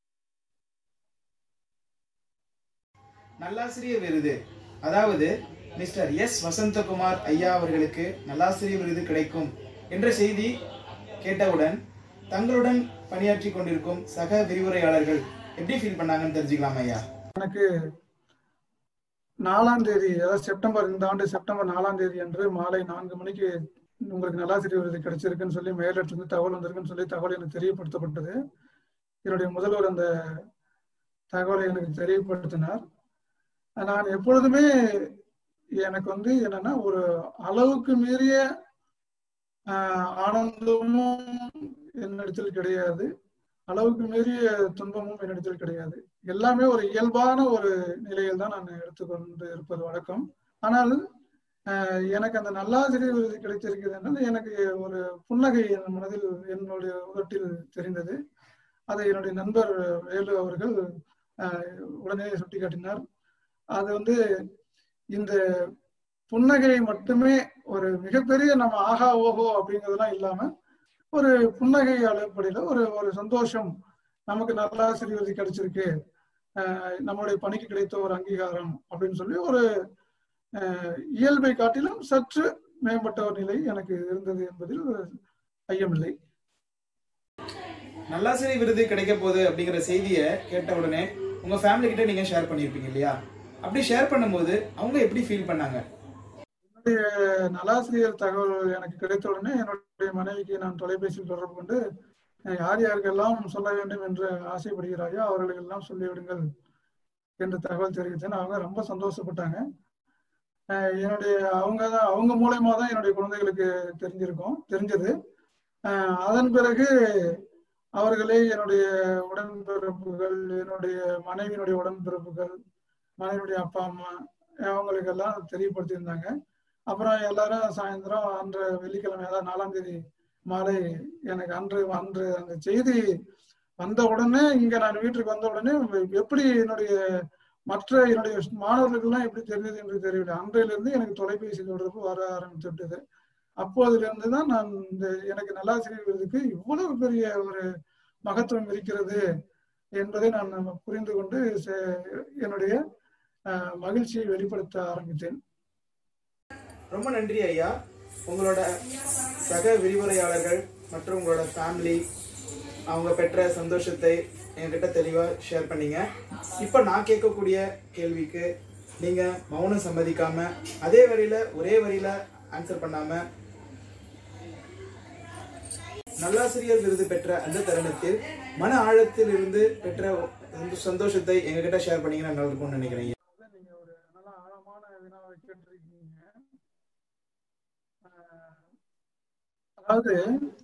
நல்லாசிரியர் விருது அதாவது மிஸ்டர் எஸ் வசந்தகுமார் ஐயா அவர்களுக்கு நல்லாசிரியர் விருது கிடைக்கும் என்ற செய்தி கேட்டவுடன் தங்களுடன் பணியாற்றி கொண்டிருக்கும் சக விரிவுரையாளர்கள் எப்படி ஃபீல் பண்ணாங்கன்னு தெரிஞ்சுக்கலாம் ஐயா எனக்கு நாலாம் தேதி அதாவது செப்டம்பர் இந்த ஆண்டு செப்டம்பர் நாலாம் தேதி அன்று மாலை நான்கு மணிக்கு உங்களுக்கு நல்லாசிரியர் விருது கிடைச்சிருக்குன்னு சொல்லி மேலிருந்து தகவல் வந்திருக்குன்னு சொல்லி தகவல் எனக்கு தெரியப்படுத்தப்பட்டது என்னுடைய முதல்வர் அந்த தகவலை எனக்கு தெரியப்படுத்தினார் நான் எப்பொழுதுமே எனக்கு வந்து என்னன்னா ஒரு அளவுக்கு மீறிய ஆஹ், ஆனந்தமும் என்னிடத்தில் கிடையாது அளவுக்கு மீறிய துன்பமும் என்னிடத்தில் கிடையாது எல்லாமே ஒரு இயல்பான ஒரு நிலையில் தான் நான் எடுத்துக்கொண்டு இருப்பது வழக்கம் ஆனால் ஆஹ், எனக்கு அந்த நல்லாசிரியர் விருது கிடைத்திருக்கிறது என்றால் எனக்கு ஒரு புன்னகை என் மனதில் என்னுடைய உதட்டில் தெரிந்தது அதை என்னுடைய நண்பர் வேலு அவர்கள் ஆஹ், உடனே சுட்டிக்காட்டினார் அது வந்து இந்த புன்னகை மட்டுமே ஒரு மிகப்பெரிய நம்ம ஆஹா ஓஹோ அப்படிங்கிறதுலாம் இல்லாம ஒரு புன்னகை அடிப்படையில ஒரு ஒரு சந்தோஷம் நமக்கு நல்லாசிரியர் விருது கிடைச்சிருக்கு ஆஹ் நம்மளுடைய பணிக்கு கிடைத்த ஒரு அங்கீகாரம் அப்படின்னு சொல்லி ஒரு ஆஹ் இயல்பை காட்டிலும் சற்று மேம்பட்ட ஒரு நிலை எனக்கு இருந்தது என்பதில் ஐயமில்லை நல்லாசிரியர் விருது கிடைக்க போகுது அப்படிங்கிற செய்தியை கேட்ட உடனே உங்க ஃபேமிலி கிட்ட நீங்க ஷேர் பண்ணியிருப்பீங்க இல்லையா அப்படி ஷேர் பண்ணும்போது அவங்க எப்படி ஃபீல் பண்ணாங்க என்னுடைய நலாசிரியர் தகவல் எனக்கு கிடைத்த உடனே என்னுடைய மனைவிக்கு நான் தொலைபேசியில் தொடர்பு கொண்டு அஹ், யார் யாருக்கெல்லாம் சொல்ல வேண்டும் என்று ஆசைப்படுகிறாயோ அவர்களுக்கெல்லாம் சொல்லிவிடுங்கள் என்று தகவல் தெரிவித்தேன் அவங்க ரொம்ப சந்தோஷப்பட்டாங்க அஹ் என்னுடைய அவங்க தான் அவங்க மூலயமா தான் என்னுடைய குழந்தைகளுக்கு தெரிஞ்சிருக்கும் தெரிஞ்சது அஹ் அதன் பிறகு அவர்களே என்னுடைய உடன்பிறப்புகள் என்னுடைய மனைவியினுடைய உடன்பிறப்புகள் மனைவியுடைய அப்பா அம்மா அவங்களுக்கெல்லாம் தெரியப்படுத்தியிருந்தாங்க அப்புறம் எல்லாரும் சாயந்தரம் அன்று வெள்ளிக்கிழமை அதாவது நாலாம் தேதி மாலை எனக்கு அன்று அன்று அந்த செய்தி வந்த உடனே இங்க நான் வீட்டுக்கு வந்த உடனே எப்படி என்னுடைய மற்ற என்னுடைய மாணவர்களுக்கெல்லாம் எப்படி தெரிஞ்சது என்று தெரியவில்லை அன்றையிலிருந்து எனக்கு தொலைபேசி தொடர்பு வர ஆரம்பித்து விட்டது அப்போதிலிருந்து தான் நான் இந்த எனக்கு நல்லாசிரியர் விருதுக்கு இவ்வளவு பெரிய ஒரு மகத்துவம் இருக்கிறது என்பதை நான் புரிந்து கொண்டு செ- என்னுடைய அஹ், மகிழ்ச்சியை வெளிப்படுத்த ஆரம்பித்தேன் ரொம்ப நன்றி ஐயா உங்களோட சக விரிவுரையாளர்கள் மற்றும் உங்களோட ஃபேமிலி அவங்க பெற்ற சந்தோஷத்தை என்கிட்ட தெளிவாக ஷேர் பண்ணீங்க இப்போ நான் கேட்கக்கூடிய கேள்விக்கு நீங்கள் மௌனம் சம்மதிக்காம அதே வரியில ஒரே வரியில ஆன்சர் பண்ணாம நல்லாசிரியர் விருது பெற்ற அந்த தருணத்தில் மன ஆழத்தில் இருந்து பெற்ற அந்த சந்தோஷத்தை எங்ககிட்ட ஷேர் பண்ணீங்கன்னா நல்லா இருக்கும்னு நினைக்கிறேன் அதான் நீங்க ஒரு நல்ல ஆழமான வினாவை கேட்டிருக்கீங்க அஹ், அதாவது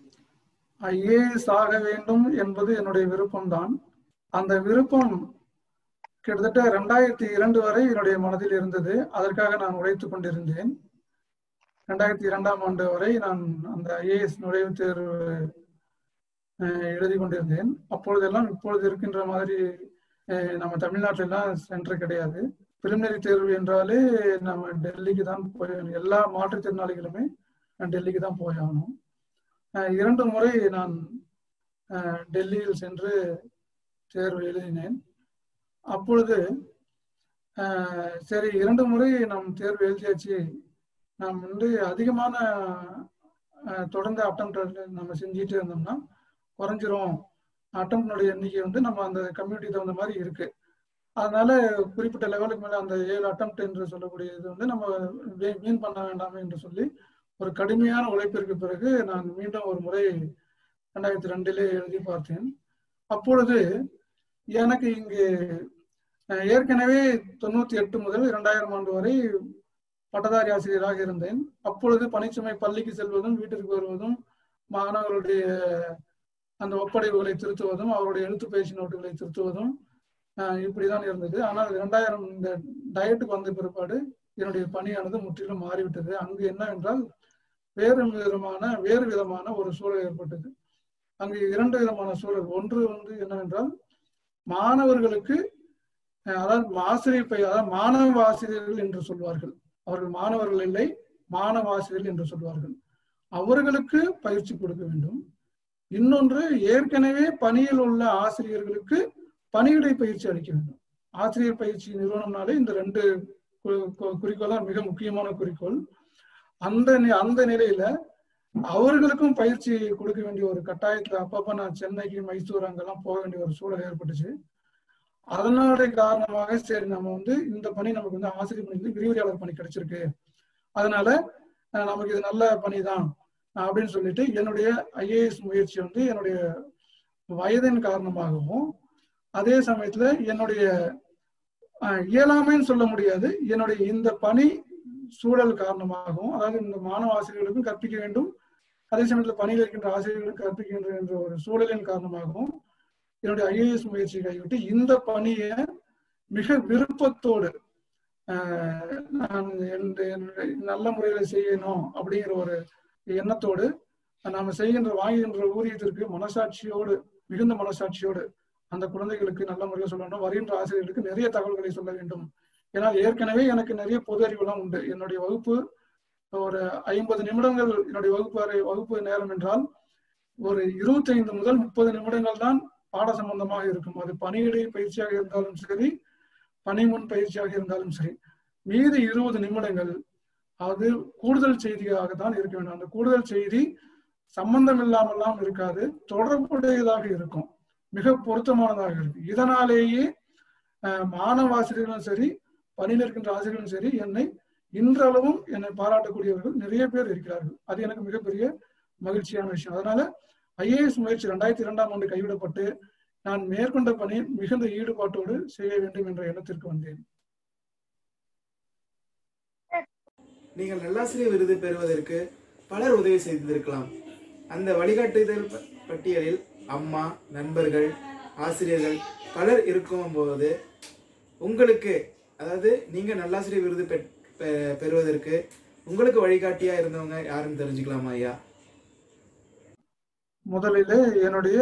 ஐஏஎஸ் ஆக வேண்டும் என்பது என்னுடைய விருப்பம்தான் அந்த விருப்பம் கிட்டத்தட்ட ரெண்டாயிரத்தி இரண்டு வரை என்னுடைய மனதில் இருந்தது அதற்காக நான் உழைத்துக் கொண்டிருந்தேன் ரெண்டாயிரத்தி இரண்டாம் ஆண்டு வரை நான் அந்த ஐஏஎஸ் நுழைவுத் தேர்வு அஹ், எழுதி கொண்டிருந்தேன் அப்பொழுதெல்லாம் இப்பொழுது இருக்கின்ற மாதிரி அஹ், நம்ம தமிழ்நாட்டில எல்லாம் சென்டர் கிடையாது பிரிமினரி தேர்வு என்றாலே நம்ம டெல்லிக்கு தான் போய் எல்லா மாற்றுத்திறனாளிகளுமே டெல்லிக்கு தான் போய் ஆகணும் அஹ், இரண்டு முறை நான் அஹ், டெல்லியில் சென்று தேர்வு எழுதினேன் அப்பொழுது அஹ், சரி இரண்டு முறை நாம் தேர்வு எழுதியாச்சு நாம் வந்து அதிகமான அஹ், தொடர்ந்து அட்டம் நம்ம செஞ்சுட்டே இருந்தோம்னா குறைஞ்சிரும் அட்டம்னுடைய எண்ணிக்கை வந்து நம்ம அந்த கம்யூனிட்டி தகுந்த மாதிரி இருக்கு அதனால குறிப்பிட்ட லெவலுக்கு மேல அந்த ஏழு அட்டம் என்று சொல்லக்கூடிய இது வந்து நம்ம வீ- வீண் பண்ண வேண்டாமே என்று சொல்லி ஒரு கடுமையான உழைப்பிற்கு பிறகு நான் மீண்டும் ஒரு முறை ரெண்டாயிரத்தி ரெண்டிலே எழுதி பார்த்தேன் அப்பொழுது எனக்கு இங்கு அஹ், ஏற்கனவே தொண்ணூத்தி எட்டு முதல் இரண்டாயிரம் ஆண்டு வரை பட்டதாரி ஆசிரியராக இருந்தேன் அப்பொழுது பணிச்சுமை பள்ளிக்கு செல்வதும் வீட்டிற்கு வருவதும் மாணவர்களுடைய அந்த ஒப்படைவுகளை திருத்துவதும் அவருடைய எழுத்து பயிற்சி நோட்டுகளை திருத்துவதும் ஆஹ் இப்படிதான் இருந்தது ஆனால் இரண்டாயிரம் இந்த டயட்டுக்கு வந்த பிற்பாடு என்னுடைய பணியானது முற்றிலும் மாறிவிட்டது அங்கு என்னவென்றால் வேறு விதமான வேறு விதமான ஒரு சூழல் ஏற்பட்டது அங்கு இரண்டு விதமான சூழல் ஒன்று வந்து என்னவென்றால் மாணவர்களுக்கு அஹ், அதாவது ஆசிரியர் பெயர் அதாவது மாணவ ஆசிரியர்கள் என்று சொல்வார்கள் அவர்கள் மாணவர்கள் இல்லை மாணவ ஆசிரியர்கள் என்று சொல்வார்கள் அவர்களுக்கு பயிற்சி கொடுக்க வேண்டும் இன்னொன்று ஏற்கனவே பணியில் உள்ள ஆசிரியர்களுக்கு பணியிடை பயிற்சி அளிக்க வேண்டும் ஆசிரியர் பயிற்சி நிறுவனம்னாலே இந்த ரெண்டு கு- கு- குறிக்கோள் தான் மிக முக்கியமான குறிக்கோள் அந்த நி- அந்த நிலையில அவர்களுக்கும் பயிற்சி கொடுக்க வேண்டிய ஒரு கட்டாயத்துல அப்பப்ப நான் சென்னைக்கு மைசூர் அங்கெல்லாம் போக வேண்டிய ஒரு சூழல் ஏற்பட்டுச்சு அதனுடைய காரணமாக சரி நம்ம வந்து இந்த பணி நமக்கு வந்து ஆசிரியர் பணி வந்து விரிவுரையாளர் பணி கிடைச்சிருக்கு அதனால அஹ், நமக்கு இது நல்ல பணி தான் அப்படின்னு சொல்லிட்டு என்னுடைய ஐஏஎஸ் முயற்சி வந்து என்னுடைய வயதின் காரணமாகவும் அதே சமயத்துல என்னுடைய அஹ், இயலாமைன்னு சொல்ல முடியாது என்னுடைய இந்த பணி சூழல் காரணமாகவும் அதாவது இந்த மாணவ ஆசிரியர்களுக்கும் கற்பிக்க வேண்டும் அதே சமயத்துல பணியில் இருக்கின்ற ஆசிரியர்களுக்கும் கற்பிக்க வேண்டும் என்ற ஒரு சூழலின் காரணமாகவும் என்னுடைய ஐஏஎஸ் முயற்சி கைவிட்டு இந்த பணியை மிக விருப்பத்தோடு ஆஹ், நான் இந்த- என்னுடைய நல்ல முறையில செய்யணும் அப்படிங்கிற ஒரு எண்ணத்தோடு நாம செய்கின்ற வாங்குகின்ற ஊதியத்திற்கு மனசாட்சியோடு மிகுந்த மனசாட்சியோடு அந்த குழந்தைகளுக்கு நல்ல முறையில் சொல்லணும் வருகின்ற ஆசிரியர்களுக்கு நிறைய தகவல்களை சொல்ல வேண்டும் ஏன்னா ஏற்கனவே எனக்கு நிறைய பொது அறிவுலாம் உண்டு என்னுடைய வகுப்பு ஒரு ஐம்பது நிமிடங்கள் என்னுடைய வகுப்பு அறை வகுப்பு நேரம் என்றால் ஒரு இருபத்தைந்து முதல் முப்பது நிமிடங்கள் தான் பாட சம்பந்தமாக இருக்கும் அது பணியிடை பயிற்சியாக இருந்தாலும் சரி பணிமுன் பயிற்சியாக இருந்தாலும் சரி மீதி இருபது நிமிடங்கள் அது கூடுதல் செய்தியாக தான் இருக்க வேண்டும் அந்த கூடுதல் செய்தி சம்பந்தம் இல்லாமல்லாம் இருக்காது தொடர்புடையதாக இருக்கும் மிக பொருத்தமானதாக இருக்கும் இதனாலேயே அஹ், மாணவ ஆசிரியர்களும் சரி பணியில் இருக்கின்ற ஆசிரியர்களும் சரி என்னை இன்றளவும் என்னை பாராட்டக்கூடியவர்கள் நிறைய பேர் இருக்கிறார்கள் அது எனக்கு மிகப்பெரிய மகிழ்ச்சியான விஷயம் அதனால ஐஏஎஸ் முயற்சி ரெண்டாயிரத்தி இரண்டாம் ஆண்டு கைவிடப்பட்டு நான் மேற்கொண்ட பணி மிகுந்த ஈடுபாட்டோடு செய்ய வேண்டும் என்ற எண்ணத்திற்கு வந்தேன் நீங்கள் நல்லாசிரியர் விருது பெறுவதற்கு பலர் உதவி செய்திருக்கலாம் அந்த வழிகாட்டுதல் ப- பட்டியலில் அம்மா நண்பர்கள் ஆசிரியர்கள் பலர் இருக்கும்போது உங்களுக்கு அதாவது நீங்க நல்லாசிரியர் விருது பெற்- பெ- பெறுவதற்கு உங்களுக்கு வழிகாட்டியா இருந்தவங்க யாருன்னு தெரிஞ்சுக்கலாமா ஐயா முதலிலே என்னுடைய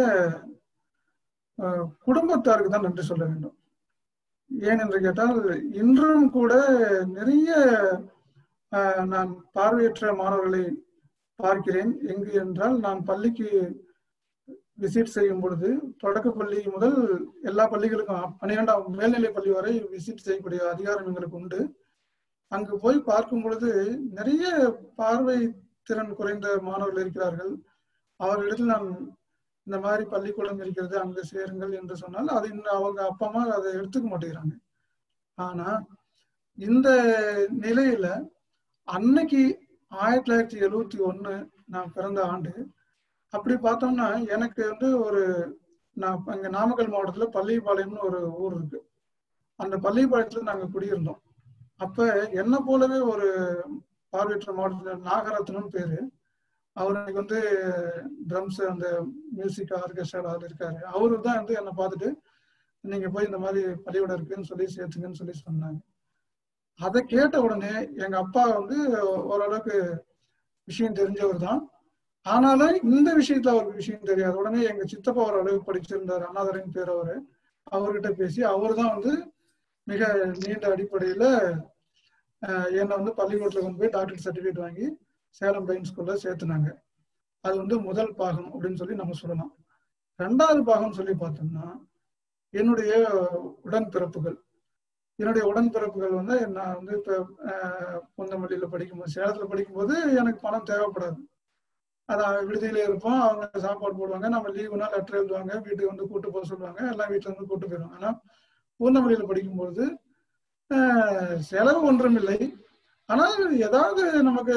அஹ், குடும்பத்தாருக்கு தான் நன்றி சொல்ல வேண்டும் ஏன் என்று கேட்டால் இன்றும் கூட நிறைய அஹ், நான் பார்வையற்ற மாணவர்களை பார்க்கிறேன் எங்கு என்றால் நான் பள்ளிக்கு விசிட் செய்யும் பொழுது தொடக்க பள்ளி முதல் எல்லா பள்ளிகளுக்கும் பன்னிரெண்டாம் மேல்நிலை பள்ளி வரை விசிட் செய்யக்கூடிய அதிகாரம் எங்களுக்கு உண்டு அங்கு போய் பார்க்கும் பொழுது நிறைய பார்வை திறன் குறைந்த மாணவர்கள் இருக்கிறார்கள் அவர்களிடத்தில் நான் இந்த மாதிரி பள்ளிக்கூடம் இருக்கிறது அங்க சேருங்கள் என்று சொன்னால் அது இன்னும் அவங்க அப்பா அம்மா அதை எடுத்துக்க மாட்டேங்கிறாங்க ஆனா இந்த நிலையில அன்னைக்கு ஆயிரத்தி தொள்ளாயிரத்தி எழுவத்தி ஒண்ணு நான் பிறந்த ஆண்டு அப்படி பார்த்தோம்னா எனக்கு வந்து ஒரு நான் இங்க நாமக்கல் மாவட்டத்துல பள்ளிப்பாளையம்னு ஒரு ஊர் இருக்கு அந்த பள்ளிப்பாளையத்துல நாங்க குடியிருந்தோம் அப்ப என்ன போலவே ஒரு பார்வையற்ற மாவட்டத்தில் நாகரத்னம் பேரு அவர் இன்னைக்கு வந்து ட்ரம்ஸ் அந்த மியூசிக் ஆர்கெஸ்ட்ரா அதில் இருக்காரு அவரு தான் வந்து என்னை பார்த்துட்டு நீங்க போய் இந்த மாதிரி பள்ளியோட இருக்குன்னு சொல்லி சேர்த்துங்கன்னு சொல்லி சொன்னாங்க அதை கேட்ட உடனே எங்க அப்பா வந்து ஓரளவுக்கு விஷயம் தெரிஞ்சவர் தான் ஆனாலும் இந்த விஷயத்துல அவருக்கு விஷயம் தெரியாது உடனே எங்க சித்தப்பா ஓரளவுக்கு படிச்சிருந்தார் அண்ணாதரின் பேர் அவரு அவர்கிட்ட பேசி அவர் தான் வந்து மிக நீண்ட அடிப்படையில அஹ், என்னை வந்து பள்ளிக்கூடத்துல கொண்டு போய் டாக்டர் சர்டிஃபிகேட் வாங்கி சேலம் பிரைன் ஸ்கூல்ல சேர்த்துனாங்க அது வந்து முதல் பாகம் அப்படின்னு சொல்லி நம்ம சொல்லலாம் ரெண்டாவது பாகம் சொல்லி பார்த்தோம்னா என்னுடைய உடன்பிறப்புகள் என்னுடைய உடன்பிறப்புகள் வந்து நான் வந்து இப்போ பொந்தமல்லியில படிக்கும்போது சேலத்துல படிக்கும்போது எனக்கு பணம் தேவைப்படாது அதான் விடுதியில இருப்போம் அவங்க சாப்பாடு போடுவாங்க நம்ம லீவுனா லெட்டர் எழுதுவாங்க வீட்டுக்கு வந்து கூட்டு போக சொல்லுவாங்க எல்லாம் வீட்டுல வந்து கூட்டு போயிடுவாங்க ஆனா பூந்தமல்லியில படிக்கும்போது ஆஹ், செலவு ஒன்றுமில்லை ஆனால் ஏதாவது நமக்கு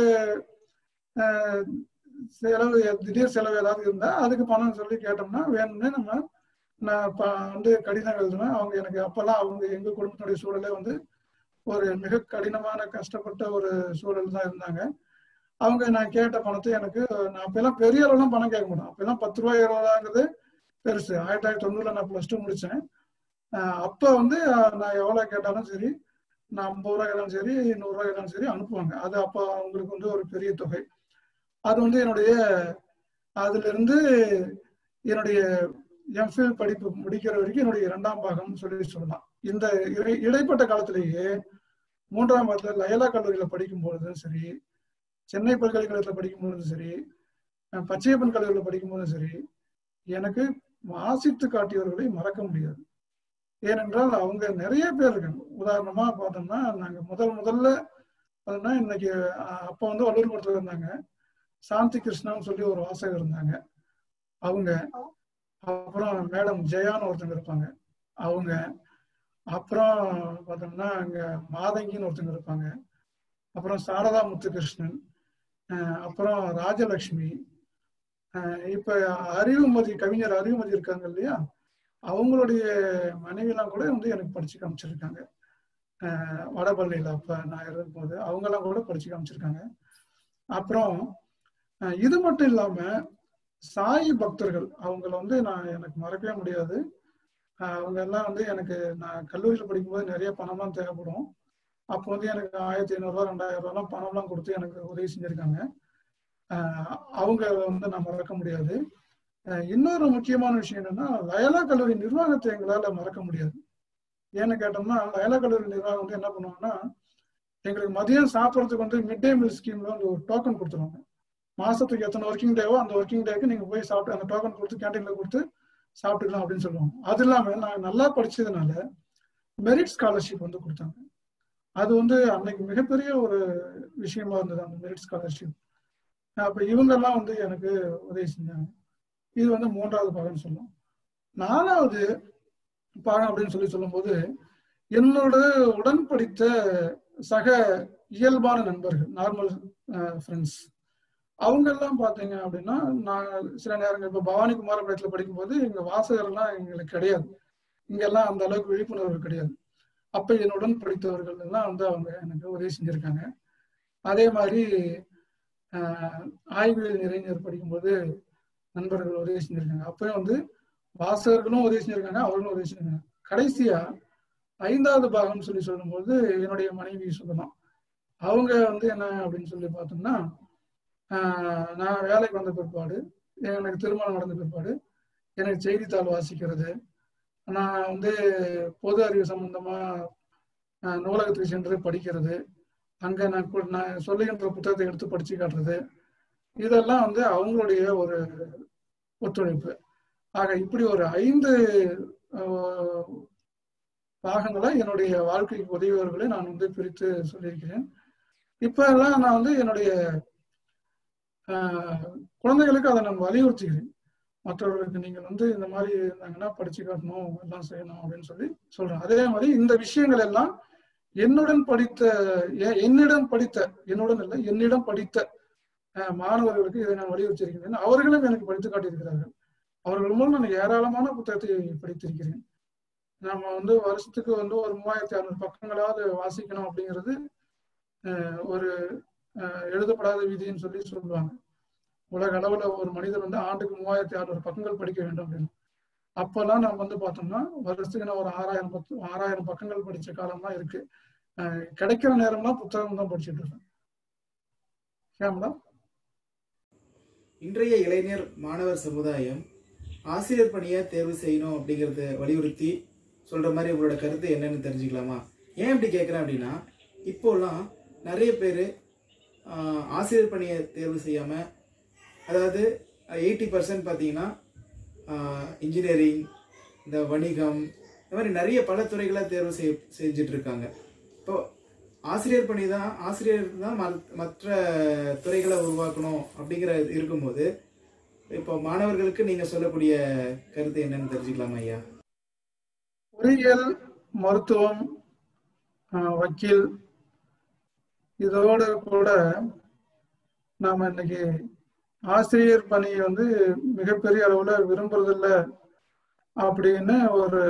ஆஹ், செலவு திடீர் செலவு ஏதாவது இருந்தா அதுக்கு பணம் சொல்லி கேட்டோம்னா வேணும்னே நம்ம நான் ப- வந்து கடிதம் எழுதுவேன் அவங்க எனக்கு அப்பெல்லாம் அவங்க எங்க குடும்பத்தினுடைய சூழலே வந்து ஒரு மிக கடினமான கஷ்டப்பட்ட ஒரு சூழல் தான் இருந்தாங்க அவங்க நான் கேட்ட பணத்தை எனக்கு நான் அப்பெல்லாம் பெரிய அளவுலாம் பணம் கேட்க மாட்டேன் அப்பெல்லாம் பத்து ரூபாய் இருபது ரூபாங்கிறது பெருசு ஆயிரத்தி தொள்ளாயிரத்தி தொண்ணூறுல நான் பிளஸ் டூ முடிச்சேன் ஆஹ் அப்ப வந்து ஆஹ் நான் எவ்வளவு கேட்டாலும் சரி நான் ஐம்பது ரூபாய் கேட்டாலும் சரி நூறு ரூபாய் கேட்டாலும் சரி அனுப்புவாங்க அது அப்ப அவங்களுக்கு வந்து ஒரு பெரிய தொகை அது வந்து என்னுடைய அதுல இருந்து என்னுடைய எம்ஃபில் படிப்பு முடிக்கிற வரைக்கும் என்னுடைய இரண்டாம் பாகம் சொல்லி சொல்லலாம் இந்த இடை- இடைப்பட்ட காலத்திலேயே மூன்றாம் பாகத்துல லயலா கல்லூரியில படிக்கும் பொழுதும் சரி சென்னை பல்கலைக்கழகத்துல படிக்கும் பொழுதும் சரி அஹ் பச்சையப்பன் கல்லூரியில படிக்கும் போதும் சரி எனக்கு வாசித்து காட்டியவர்களை மறக்க முடியாது ஏனென்றால் அவங்க நிறைய பேர் இருக்காங்க உதாரணமா பார்த்தோம்னா நாங்க முதல் முதல்ல பார்த்தோம்னா இன்னைக்கு அஹ், அப்ப வந்து வள்ளூர் மடத்துல இருந்தாங்க சாந்தி கிருஷ்ணான்னு சொல்லி ஒரு வாசகர் இருந்தாங்க அவங்க அப்புறம் மேடம் ஜெயான்னு ஒருத்தங்க இருப்பாங்க அவங்க அப்புறம் பார்த்தோம்னா அங்க மாதங்கின்னு ஒருத்தங்க இருப்பாங்க அப்புறம் சாரதா முத்துகிருஷ்ணன் அஹ் அப்புறம் ராஜலக்ஷ்மி அஹ் இப்ப அறிவுமதி கவிஞர் அறிவுமதி இருக்காங்க இல்லையா அவங்களுடைய மனைவிலாம் கூட வந்து எனக்கு படிச்சு காமிச்சிருக்காங்க அஹ் வடபள்ளியில அப்ப நான் இருக்கும்போது அவங்க எல்லாம் கூட படிச்சு காமிச்சிருக்காங்க அப்புறம் அஹ் இது மட்டும் இல்லாம சாயி பக்தர்கள் அவங்கள வந்து நான் எனக்கு மறக்கவே முடியாது அஹ் அவங்க எல்லாம் வந்து எனக்கு நான் கல்லூரியில் படிக்கும்போது நிறைய பணம்லாம் தேவைப்படும் அப்போ வந்து எனக்கு ஆயிரத்தி ஐநூறுரூவா ரெண்டாயிரம் ரூபாய்லாம் பணம்லாம் கொடுத்து எனக்கு உதவி செஞ்சிருக்காங்க அஹ் அவங்க வந்து நான் மறக்க முடியாது அஹ் இன்னொரு முக்கியமான விஷயம் என்னன்னா லயலா கல்லூரி நிர்வாகத்தை எங்களால மறக்க முடியாது ஏன்னு கேட்டோம்னா லயலா கல்லூரி நிர்வாகம் வந்து என்ன பண்ணுவாங்கன்னா எங்களுக்கு மதியம் சாப்பிட்றதுக்கு வந்து மிட் டே மீல் ஸ்கீம்ல வந்து ஒரு டோக்கன் கொடுத்துருவாங்க மாசத்துக்கு எத்தனை ஒர்க்கிங் டேவோ அந்த ஒர்க்கிங் டேக்கு நீங்க போய் சாப்பிட்டு அந்த டோக்கன் கொடுத்து கேண்டீன்ல கொடுத்து சாப்பிட்டுக்கலாம் அப்படின்னு சொல்லுவாங்க அது இல்லாம நான் நல்லா படிச்சதுனால மெரிட் ஸ்காலர்ஷிப் வந்து கொடுத்தாங்க அது வந்து அன்னைக்கு மிகப்பெரிய ஒரு விஷயமா இருந்தது அந்த மெரிட் ஸ்காலர்ஷிப் அப்ப இவங்க எல்லாம் வந்து எனக்கு உதவி செஞ்சாங்க இது வந்து மூன்றாவது பாகம்னு சொல்லலாம் நாலாவது பாகம் அப்படின்னு சொல்லி சொல்லும்போது என்னோட உடன் படித்த சக இயல்பான நண்பர்கள் நார்மல் ஃப்ரெண்ட்ஸ் அவங்க எல்லாம் பாத்தீங்க அப்படின்னா நான் சில நேரங்கள் இப்ப பவானி குமாரபுரத்துல படிக்கும்போது இங்க வாசகர்லாம் எங்களுக்கு கிடையாது இங்கெல்லாம் அந்த அளவுக்கு விழிப்புணர்வு கிடையாது அப்ப என்னுடன் படித்தவர்கள் எல்லாம் வந்து அவங்க எனக்கு உதவி செஞ்சிருக்காங்க அதே மாதிரி ஆஹ், ஆய்வியல் நிறைஞர் படிக்கும்போது நண்பர்கள் உதவி செஞ்சிருக்காங்க அப்பயும் வந்து வாசகர்களும் உதவி செஞ்சிருக்காங்க அவர்களும் உதவி செஞ்சிருக்காங்க கடைசியா ஐந்தாவது பாகம்னு சொல்லி சொல்லும்போது என்னுடைய மனைவி சொல்லலாம் அவங்க வந்து என்ன அப்படின்னு சொல்லி பார்த்தோம்னா ஆஹ், நான் வேலைக்கு வந்த பிற்பாடு எனக்கு திருமணம் நடந்த பிற்பாடு எனக்கு செய்தித்தாள் வாசிக்கிறது நான் வந்து பொது அறிவு சம்பந்தமா ஆஹ், நூலகத்துக்கு சென்று படிக்கிறது அங்க நான் கு- நான் சொல்லுகின்ற புத்தகத்தை எடுத்து படிச்சு காட்டுறது இதெல்லாம் வந்து அவங்களுடைய ஒரு ஒத்துழைப்பு ஆக இப்படி ஒரு ஐந்து ஆஹ், பாகங்களா என்னுடைய வாழ்க்கைக்கு உதவியவர்களை நான் வந்து பிரித்து சொல்லியிருக்கிறேன் இப்ப எல்லாம் நான் வந்து என்னுடைய ஆஹ், குழந்தைகளுக்கு அதை நான் வலியுறுத்துகிறேன் மற்றவர்களுக்கு நீங்கள் வந்து இந்த மாதிரி இருந்தாங்கன்னா படிச்சு காட்டணும் எல்லாம் செய்யணும் அப்படின்னு சொல்லி சொல்றேன் அதே மாதிரி இந்த விஷயங்கள் எல்லாம் என்னுடன் படித்த எ- என்னிடம் படித்த என்னுடன் இல்லை என்னிடம் படித்த அஹ், மாணவர்களுக்கு இதை நான் வலியுறுத்தியிருக்கிறேன் அவர்களும் எனக்கு படித்து காட்டியிருக்கிறார்கள் அவர்கள் மூலம் நான் ஏராளமான புத்தகத்தை படித்திருக்கிறேன் நம்ம வந்து வருஷத்துக்கு வந்து ஒரு மூவாயிரத்தி அறுநூறு பக்கங்களாவது வாசிக்கணும் அப்படிங்கிறது அஹ், ஒரு அஹ், எழுதப்படாத விதின்னு சொல்லி சொல்லுவாங்க உலக அளவுல ஒரு மனிதர் வந்து ஆண்டுக்கு மூவாயிரத்தி அறுநூறு பக்கங்கள் படிக்க வேண்டும் அப்படின்னு அப்பெல்லாம் நம்ம வந்து பார்த்தோம்னா வருஷத்துக்கு நான் ஒரு ஆறாயிரம் பத்து ஆறாயிரம் பக்கங்கள் படிச்ச காலம்லாம் இருக்கு அஹ், கிடைக்கிற நேரம்லாம் புத்தகம் தான் படிச்சுட்டு இருக்கேன் கேமரா இன்றைய இளைஞர் மாணவர் சமுதாயம் ஆசிரியர் பணியை தேர்வு செய்யணும் அப்படிங்கறத வலியுறுத்தி சொல்ற மாதிரி உங்களோட கருத்து என்னன்னு தெரிஞ்சுக்கலாமா ஏன் இப்படி கேட்குறேன் அப்படின்னா இப்போலாம் நிறைய பேர் ஆசிரியர் பணியை தேர்வு செய்யாம அதாவது எயிட்டி பர்சன்ட் பார்த்தீங்கன்னா இன்ஜினியரிங் இந்த வணிகம் இந்த மாதிரி நிறைய பல துறைகளை தேர்வு செய் செஞ்சுட்டு இருக்காங்க இப்போ ஆசிரியர் பணி தான் ஆசிரியர் தான் மத்- மற்ற துறைகளை உருவாக்கணும் அப்படிங்கிற இது இருக்கும்போது இப்போ மாணவர்களுக்கு நீங்க சொல்லக்கூடிய கருத்து என்னன்னு தெரிஞ்சுக்கலாமா ஐயா பொறியியல் மருத்துவம் ஆஹ், வக்கீல் இதோட கூட நாம இன்னைக்கு ஆசிரியர் பணி வந்து மிகப்பெரிய அளவுல விரும்புறதில்ல அப்படின்னு ஒரு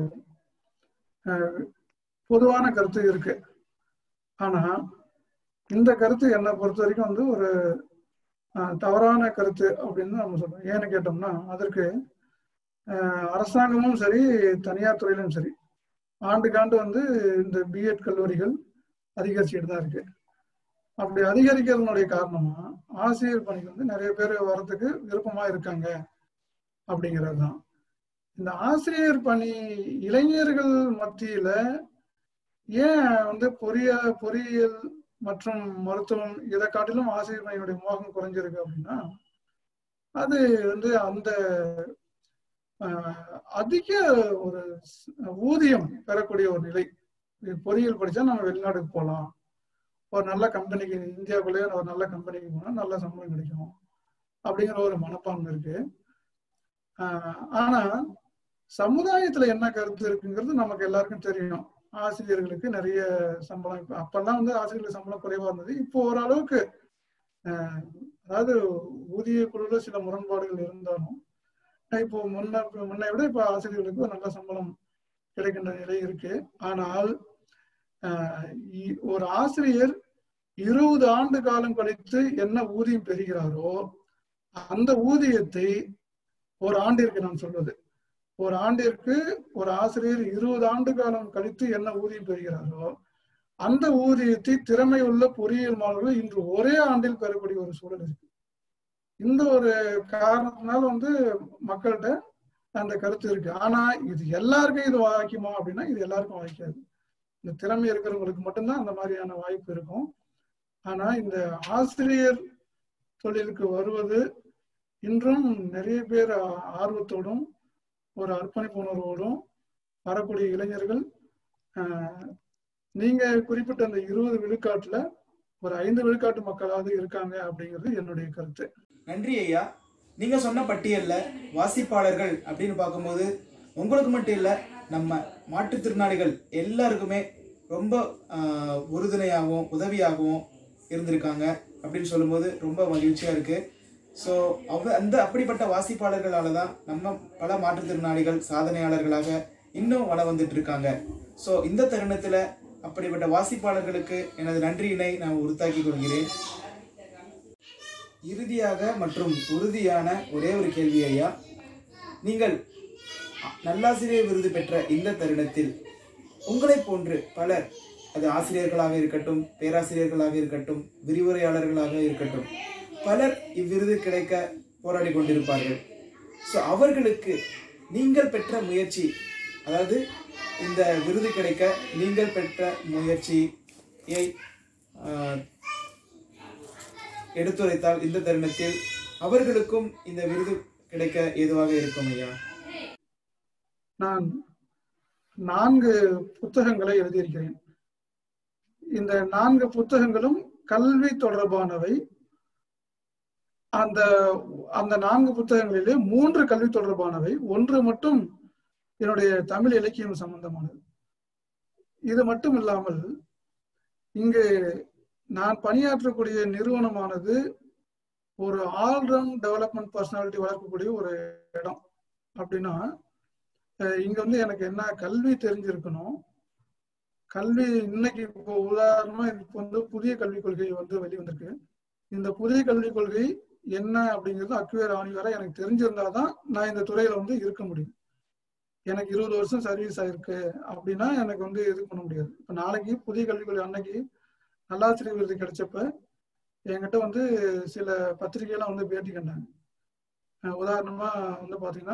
ஆஹ், பொதுவான கருத்து இருக்கு ஆனா இந்த கருத்து என்னை பொறுத்த வரைக்கும் வந்து ஒரு ஆஹ், தவறான கருத்து அப்படின்னு நம்ம சொல்றோம் ஏன்னு கேட்டோம்னா அதற்கு ஆஹ், அரசாங்கமும் சரி தனியார் துறையிலும் சரி ஆண்டுக்காண்டு வந்து இந்த பிஎட் கல்லூரிகள் அதிகரிச்சுட்டு தான் இருக்கு அப்படி அதிகரிக்கிறதுனுடைய காரணமா ஆசிரியர் பணிக்கு வந்து நிறைய பேர் வர்றதுக்கு விருப்பமா இருக்காங்க அப்படிங்கிறது தான் இந்த ஆசிரியர் பணி இளைஞர்கள் மத்தியில ஏன் வந்து பொறிய பொறியியல் மற்றும் மருத்துவம் இதை காட்டிலும் ஆசிரியர் பணியினுடைய மோகம் குறைஞ்சிருக்கு அப்படின்னா அது வந்து அந்த ஆஹ், அதிக ஒரு ஸ்- ஊதியம் பெறக்கூடிய ஒரு நிலை இது பொறியியல் படிச்சா நம்ம வெளிநாட்டுக்கு போகலாம் ஒரு நல்ல கம்பெனிக்கு இந்தியாவுக்குள்ளேயே ஒரு நல்ல கம்பெனிக்கு போனா நல்ல சம்பளம் கிடைக்கும் அப்படிங்கிற ஒரு மனப்பான்மை இருக்கு ஆஹ், ஆனா சமுதாயத்துல என்ன கருத்து இருக்குங்கிறது நமக்கு எல்லாருக்கும் தெரியும் ஆசிரியர்களுக்கு நிறைய சம்பளம் இப்ப அப்பெல்லாம் வந்து ஆசிரியர்களுக்கு சம்பளம் குறைவா இருந்தது இப்போ ஓரளவுக்கு ஆஹ், அதாவது ஊதிய குழுல சில முரண்பாடுகள் இருந்தாலும் இப்போ முன்ன முன்னை விட இப்ப ஆசிரியர்களுக்கு ஒரு நல்ல சம்பளம் கிடைக்கின்ற நிலை இருக்கு ஆனால் ஆஹ், இ- ஒரு ஆசிரியர் இருபது ஆண்டு காலம் கழித்து என்ன ஊதியம் பெறுகிறாரோ அந்த ஊதியத்தை ஒரு ஆண்டிற்கு நான் சொல்வது ஒரு ஆண்டிற்கு ஒரு ஆசிரியர் இருபது ஆண்டு காலம் கழித்து என்ன ஊதியம் பெறுகிறாரோ அந்த ஊதியத்தை திறமையுள்ள பொறியியல் மாணவர்கள் இன்று ஒரே ஆண்டில் பெறக்கூடிய ஒரு சூழல் இருக்கு இந்த ஒரு காரணத்தினால வந்து மக்கள்கிட்ட அந்த கருத்து இருக்கு ஆனா இது எல்லாருக்கும் இது வாய்க்குமா அப்படின்னா இது எல்லாருக்கும் வாய்க்காது இந்த திறமை இருக்கிறவங்களுக்கு மட்டும்தான் அந்த மாதிரியான வாய்ப்பு இருக்கும் ஆனா இந்த ஆசிரியர் தொழிலுக்கு வருவது இன்றும் நிறைய பேர் ஆ- ஆர்வத்தோடும் ஒரு அர்ப்பணிப்பு உணர்வோடும் வரக்கூடிய இளைஞர்கள் ஆஹ், நீங்க குறிப்பிட்ட அந்த இருபது விழுக்காட்டுல ஒரு ஐந்து விழுக்காட்டு மக்களாவது இருக்காங்க அப்படிங்கிறது என்னுடைய கருத்து நன்றி ஐயா நீங்க சொன்ன பட்டியல்ல வாசிப்பாளர்கள் அப்படின்னு பார்க்கும்போது உங்களுக்கு மட்டும் இல்ல நம்ம மாற்றுத்திறனாளிகள் எல்லாருக்குமே ரொம்ப ஆஹ், உறுதுணையாகவும் உதவியாகவும் இருந்திருக்காங்க அப்படின்னு சொல்லும்போது ரொம்ப மகிழ்ச்சியா இருக்கு ஸோ அவ அந்த அப்படிப்பட்ட வாசிப்பாளர்களால தான் நம்ம பல மாற்றுத்திறனாளிகள் சாதனையாளர்களாக இன்னும் வள வந்துட்டு இருக்காங்க ஸோ இந்த தருணத்துல அப்படிப்பட்ட வாசிப்பாளர்களுக்கு எனது நன்றியினை நான் உறுத்தாக்கிக் கொள்கிறேன் இறுதியாக மற்றும் உறுதியான ஒரே ஒரு கேள்வி ஐயா நீங்கள் நல்லாசிரியர் விருது பெற்ற இந்த தருணத்தில் உங்களைப் போன்று பலர் அது ஆசிரியர்களாக இருக்கட்டும் பேராசிரியர்களாக இருக்கட்டும் விரிவுரையாளர்களாக இருக்கட்டும் பலர் இவ்விருது கிடைக்க போராடி கொண்டிருப்பார்கள் ஸோ அவர்களுக்கு நீங்கள் பெற்ற முயற்சி அதாவது இந்த விருது கிடைக்க நீங்கள் பெற்ற முயற்சியை ஆஹ், எடுத்துரைத்தால் இந்த தருணத்தில் அவர்களுக்கும் இந்த விருது கிடைக்க ஏதுவாக இருக்கும் ஐயா நான் நான்கு புத்தகங்களை எழுதியிருக்கிறேன் இந்த நான்கு புத்தகங்களும் கல்வி தொடர்பானவை அந்த அந்த நான்கு புத்தகங்களிலே மூன்று கல்வி தொடர்பானவை ஒன்று மட்டும் என்னுடைய தமிழ் இலக்கியம் சம்பந்தமானது இது மட்டும் இல்லாமல் இங்கு நான் பணியாற்றக்கூடிய நிறுவனமானது ஒரு ஆல்ரவுண்ட் டெவலப்மெண்ட் பர்சனாலிட்டி வளர்க்கக்கூடிய ஒரு இடம் அப்படின்னா அஹ் இங்க வந்து எனக்கு என்ன கல்வி தெரிஞ்சிருக்கணும் கல்வி இன்னைக்கு இப்போ உதாரணமா இப்போ வந்து புதிய கல்விக் கொள்கை வந்து வெளிவந்திருக்கு இந்த புதிய கல்விக் கொள்கை என்ன அப்படிங்கிறது அக்வேர் ஆணி வரை எனக்கு தெரிஞ்சிருந்தாதான் நான் இந்த துறையில வந்து இருக்க முடியும் எனக்கு இருபது வருஷம் சர்வீஸ் ஆயிருக்கு அப்படின்னா எனக்கு வந்து இது பண்ண முடியாது இப்போ நாளைக்கு புதிய கல்விக் கொள்கை அன்னைக்கு நல்லாசிரியர் விருது கிடைச்சப்ப என்கிட்ட வந்து சில பத்திரிகையெல்லாம் வந்து பேட்டி கண்டாங்க அஹ் உதாரணமா வந்து பாத்தீங்கன்னா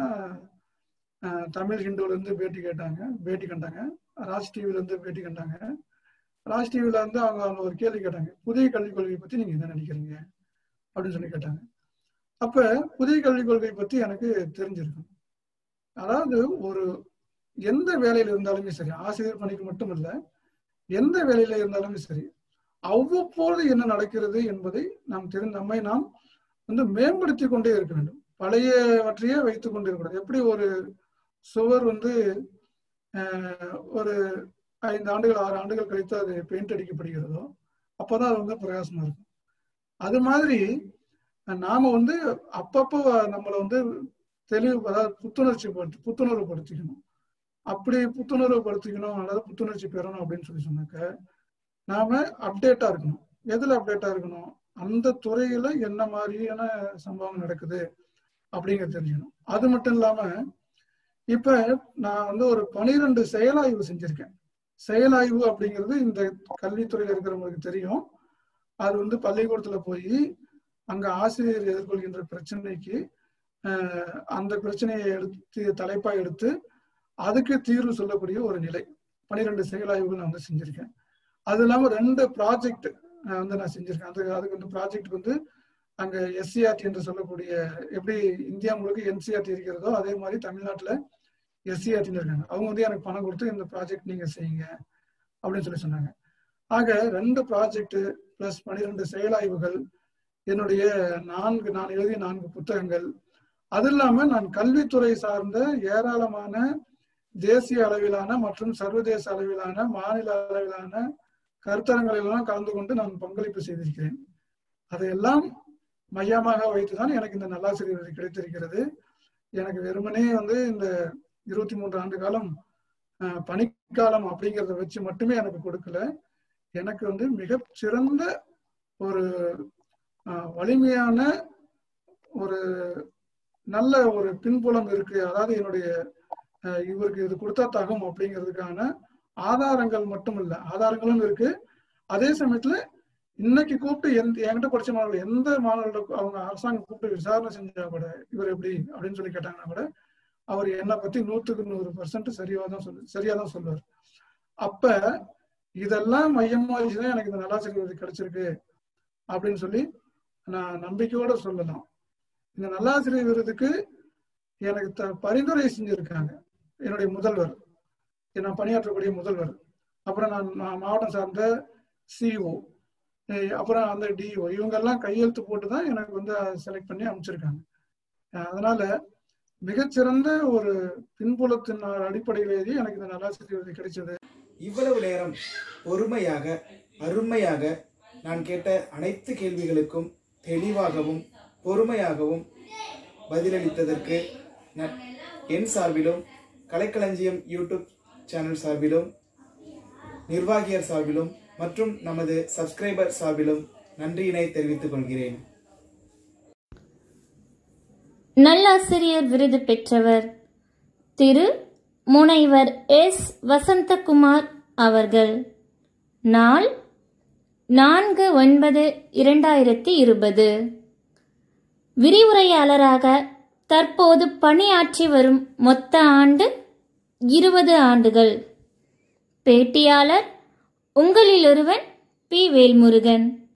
அஹ் தமிழ் ஹிந்துல இருந்து பேட்டி கேட்டாங்க பேட்டி கண்டாங்க ராஜ் டிவில இருந்து பேட்டி கண்டாங்க ராஜ் டிவில இருந்து அவங்க அவங்க ஒரு கேள்வி கேட்டாங்க புதிய கல்விக் கொள்கை பத்தி நீங்க என்ன நினைக்கிறீங்க அப்படின்னு சொல்லி கேட்டாங்க அப்ப புதிய கல்விக் கொள்கை பத்தி எனக்கு தெரிஞ்சிருக்கும் அதாவது ஒரு எந்த வேலையில இருந்தாலுமே சரி ஆசிரியர் பணிக்கு மட்டும் இல்ல எந்த வேலையில இருந்தாலுமே சரி அவ்வப்போது என்ன நடக்கிறது என்பதை நாம் தெரிந்து நம்மை நாம் வந்து மேம்படுத்தி கொண்டே இருக்க வேண்டும் பழையவற்றையே வைத்துக் கொண்டு இருக்கக்கூடாது எப்படி ஒரு சுவர் வந்து ஆஹ், ஒரு ஐந்து ஆண்டுகள் ஆறு ஆண்டுகள் கழித்து அது பெயிண்ட் அடிக்கப்படுகிறதோ அப்பதான் அது வந்து பிரகாசமா இருக்கும் அது மாதிரி அஹ், நாம வந்து அப்பப்போ நம்மளை வந்து தெளிவு அதாவது புத்துணர்ச்சி படுத்தி புத்துணர்வு படுத்திக்கணும் அப்படி புத்துணர்வு படுத்திக்கணும் அல்லது புத்துணர்ச்சி பெறணும் அப்படின்னு சொல்லி சொன்னாக்க நாம அப்டேட்டா இருக்கணும் எதுல அப்டேட்டா இருக்கணும் அந்த துறையில என்ன மாதிரியான சம்பவம் நடக்குது அப்படிங்கிறது தெரிஞ்சுக்கணும் அது மட்டும் இல்லாம இப்ப நான் வந்து ஒரு பனிரெண்டு செயலாய்வு செஞ்சிருக்கேன் செயலாய்வு அப்படிங்கிறது இந்த கல்வித்துறையில இருக்கிறவங்களுக்கு தெரியும் அது வந்து பள்ளிக்கூடத்துல போய் அங்க ஆசிரியர் எதிர்கொள்கின்ற பிரச்சனைக்கு ஆஹ், அந்த பிரச்சனையை எடுத்து தலைப்பா எடுத்து அதுக்கு தீர்வு சொல்லக்கூடிய ஒரு நிலை பனிரெண்டு செயலாய்வுகள் நான் வந்து செஞ்சிருக்கேன் அது இல்லாம ரெண்டு ப்ராஜெக்ட் வந்து நான் செஞ்சிருக்கேன் அது அதுக்கு வந்து ப்ராஜெக்ட் வந்து அங்க எஸ்சிஆர்டி என்று சொல்லக்கூடிய எப்படி இந்தியா முழுக்க என்சிஆர்டி இருக்கிறதோ அதே மாதிரி தமிழ்நாட்டுல எஸ்சிஆர்டின்னு இருக்காங்க அவங்க வந்து எனக்கு பணம் கொடுத்து இந்த ப்ராஜெக்ட் நீங்க செய்யுங்க அப்படின்னு சொல்லி சொன்னாங்க ஆக ரெண்டு ப்ராஜெக்ட் பிளஸ் பனிரெண்டு செயலாய்வுகள் என்னுடைய நான்கு நான் எழுதிய நான்கு புத்தகங்கள் அது இல்லாம நான் கல்வித்துறை சார்ந்த ஏராளமான தேசிய அளவிலான மற்றும் சர்வதேச அளவிலான மாநில அளவிலான கருத்தரங்களிலெல்லாம் கலந்து கொண்டு நான் பங்களிப்பு செய்திருக்கிறேன் அதையெல்லாம் மையமாக வைத்துதான் எனக்கு இந்த நல்லாசிரியர் விருது கிடைத்திருக்கிறது எனக்கு வெறுமனே வந்து இந்த இருபத்தி மூன்று ஆண்டு காலம் அஹ், பணிக்காலம் அப்படிங்கிறத வச்சு மட்டுமே எனக்கு கொடுக்கல எனக்கு வந்து மிக சிறந்த ஒரு அஹ், வலிமையான ஒரு நல்ல ஒரு பின்புலம் இருக்கு அதாவது என்னுடைய அஹ், இவருக்கு இது கொடுத்தா தகும் அப்படிங்கிறதுக்கான ஆதாரங்கள் மட்டும் இல்ல ஆதாரங்களும் இருக்கு அதே சமயத்துல இன்னைக்கு கூப்பிட்டு எந்த என்கிட்ட படிச்ச மாணவர்கள் எந்த மாணவர்கள் அவங்க அரசாங்கம் கூப்பிட்டு விசாரணை செஞ்சா கூட இவர் எப்படி அப்படின்னு சொல்லி கேட்டாங்கன்னா கூட அவர் என்னை பத்தி நூத்துக்கு நூறு பர்சன்ட் சரியா தான் சொல்லு சரியா தான் சொல்லுவார் அப்ப இதெல்லாம் மையமா வச்சுதான் எனக்கு இந்த நல்லாசிரியர் விருது கிடைச்சிருக்கு அப்படின்னு சொல்லி நான் நம்பிக்கையோட சொல்லலாம் இந்த நல்லாசிரியர் விருதுக்கு எனக்கு த பரிந்துரை செஞ்சிருக்காங்க என்னுடைய முதல்வர் நான் பணியாற்றக்கூடிய முதல்வர் அப்புறம் நான் மா- மாவட்டம் சார்ந்த சிஓ அப்புறம் அந்த டிஓ இவங்கெல்லாம் கையெழுத்து போட்டு தான் எனக்கு வந்து செலக்ட் பண்ணி அமைச்சிருக்காங்க அஹ் அதனால மிகச்சிறந்த ஒரு பின்புலத்தின் அடிப்படையிலேயே எனக்கு இந்த நல்லாசிரியர் விருது கிடைச்சது இவ்வளவு நேரம் பொறுமையாக அருமையாக நான் கேட்ட அனைத்து கேள்விகளுக்கும் தெளிவாகவும் பொறுமையாகவும் பதிலளித்ததற்கு ந- என் சார்பிலும் கலைக்களஞ்சியம் யூடியூப் சேனல் சார்பிலும் நிர்வாகியர் சார்பிலும் மற்றும் நமது சப்ஸ்கிரைபர் சார்பிலும் நன்றியினை தெரிவித்துக் கொள்கிறேன் நல்லாசிரியர் விருது பெற்றவர் திரு முனைவர் எஸ் வசந்தகுமார் அவர்கள் நாள் நான்கு ஒன்பது இரண்டாயிரத்தி இருபது விரிவுரையாளராக தற்போது பணியாற்றி வரும் மொத்த ஆண்டு இருபது ஆண்டுகள் பேட்டியாளர் உங்களில் ஒருவன் பி வேல்முருகன்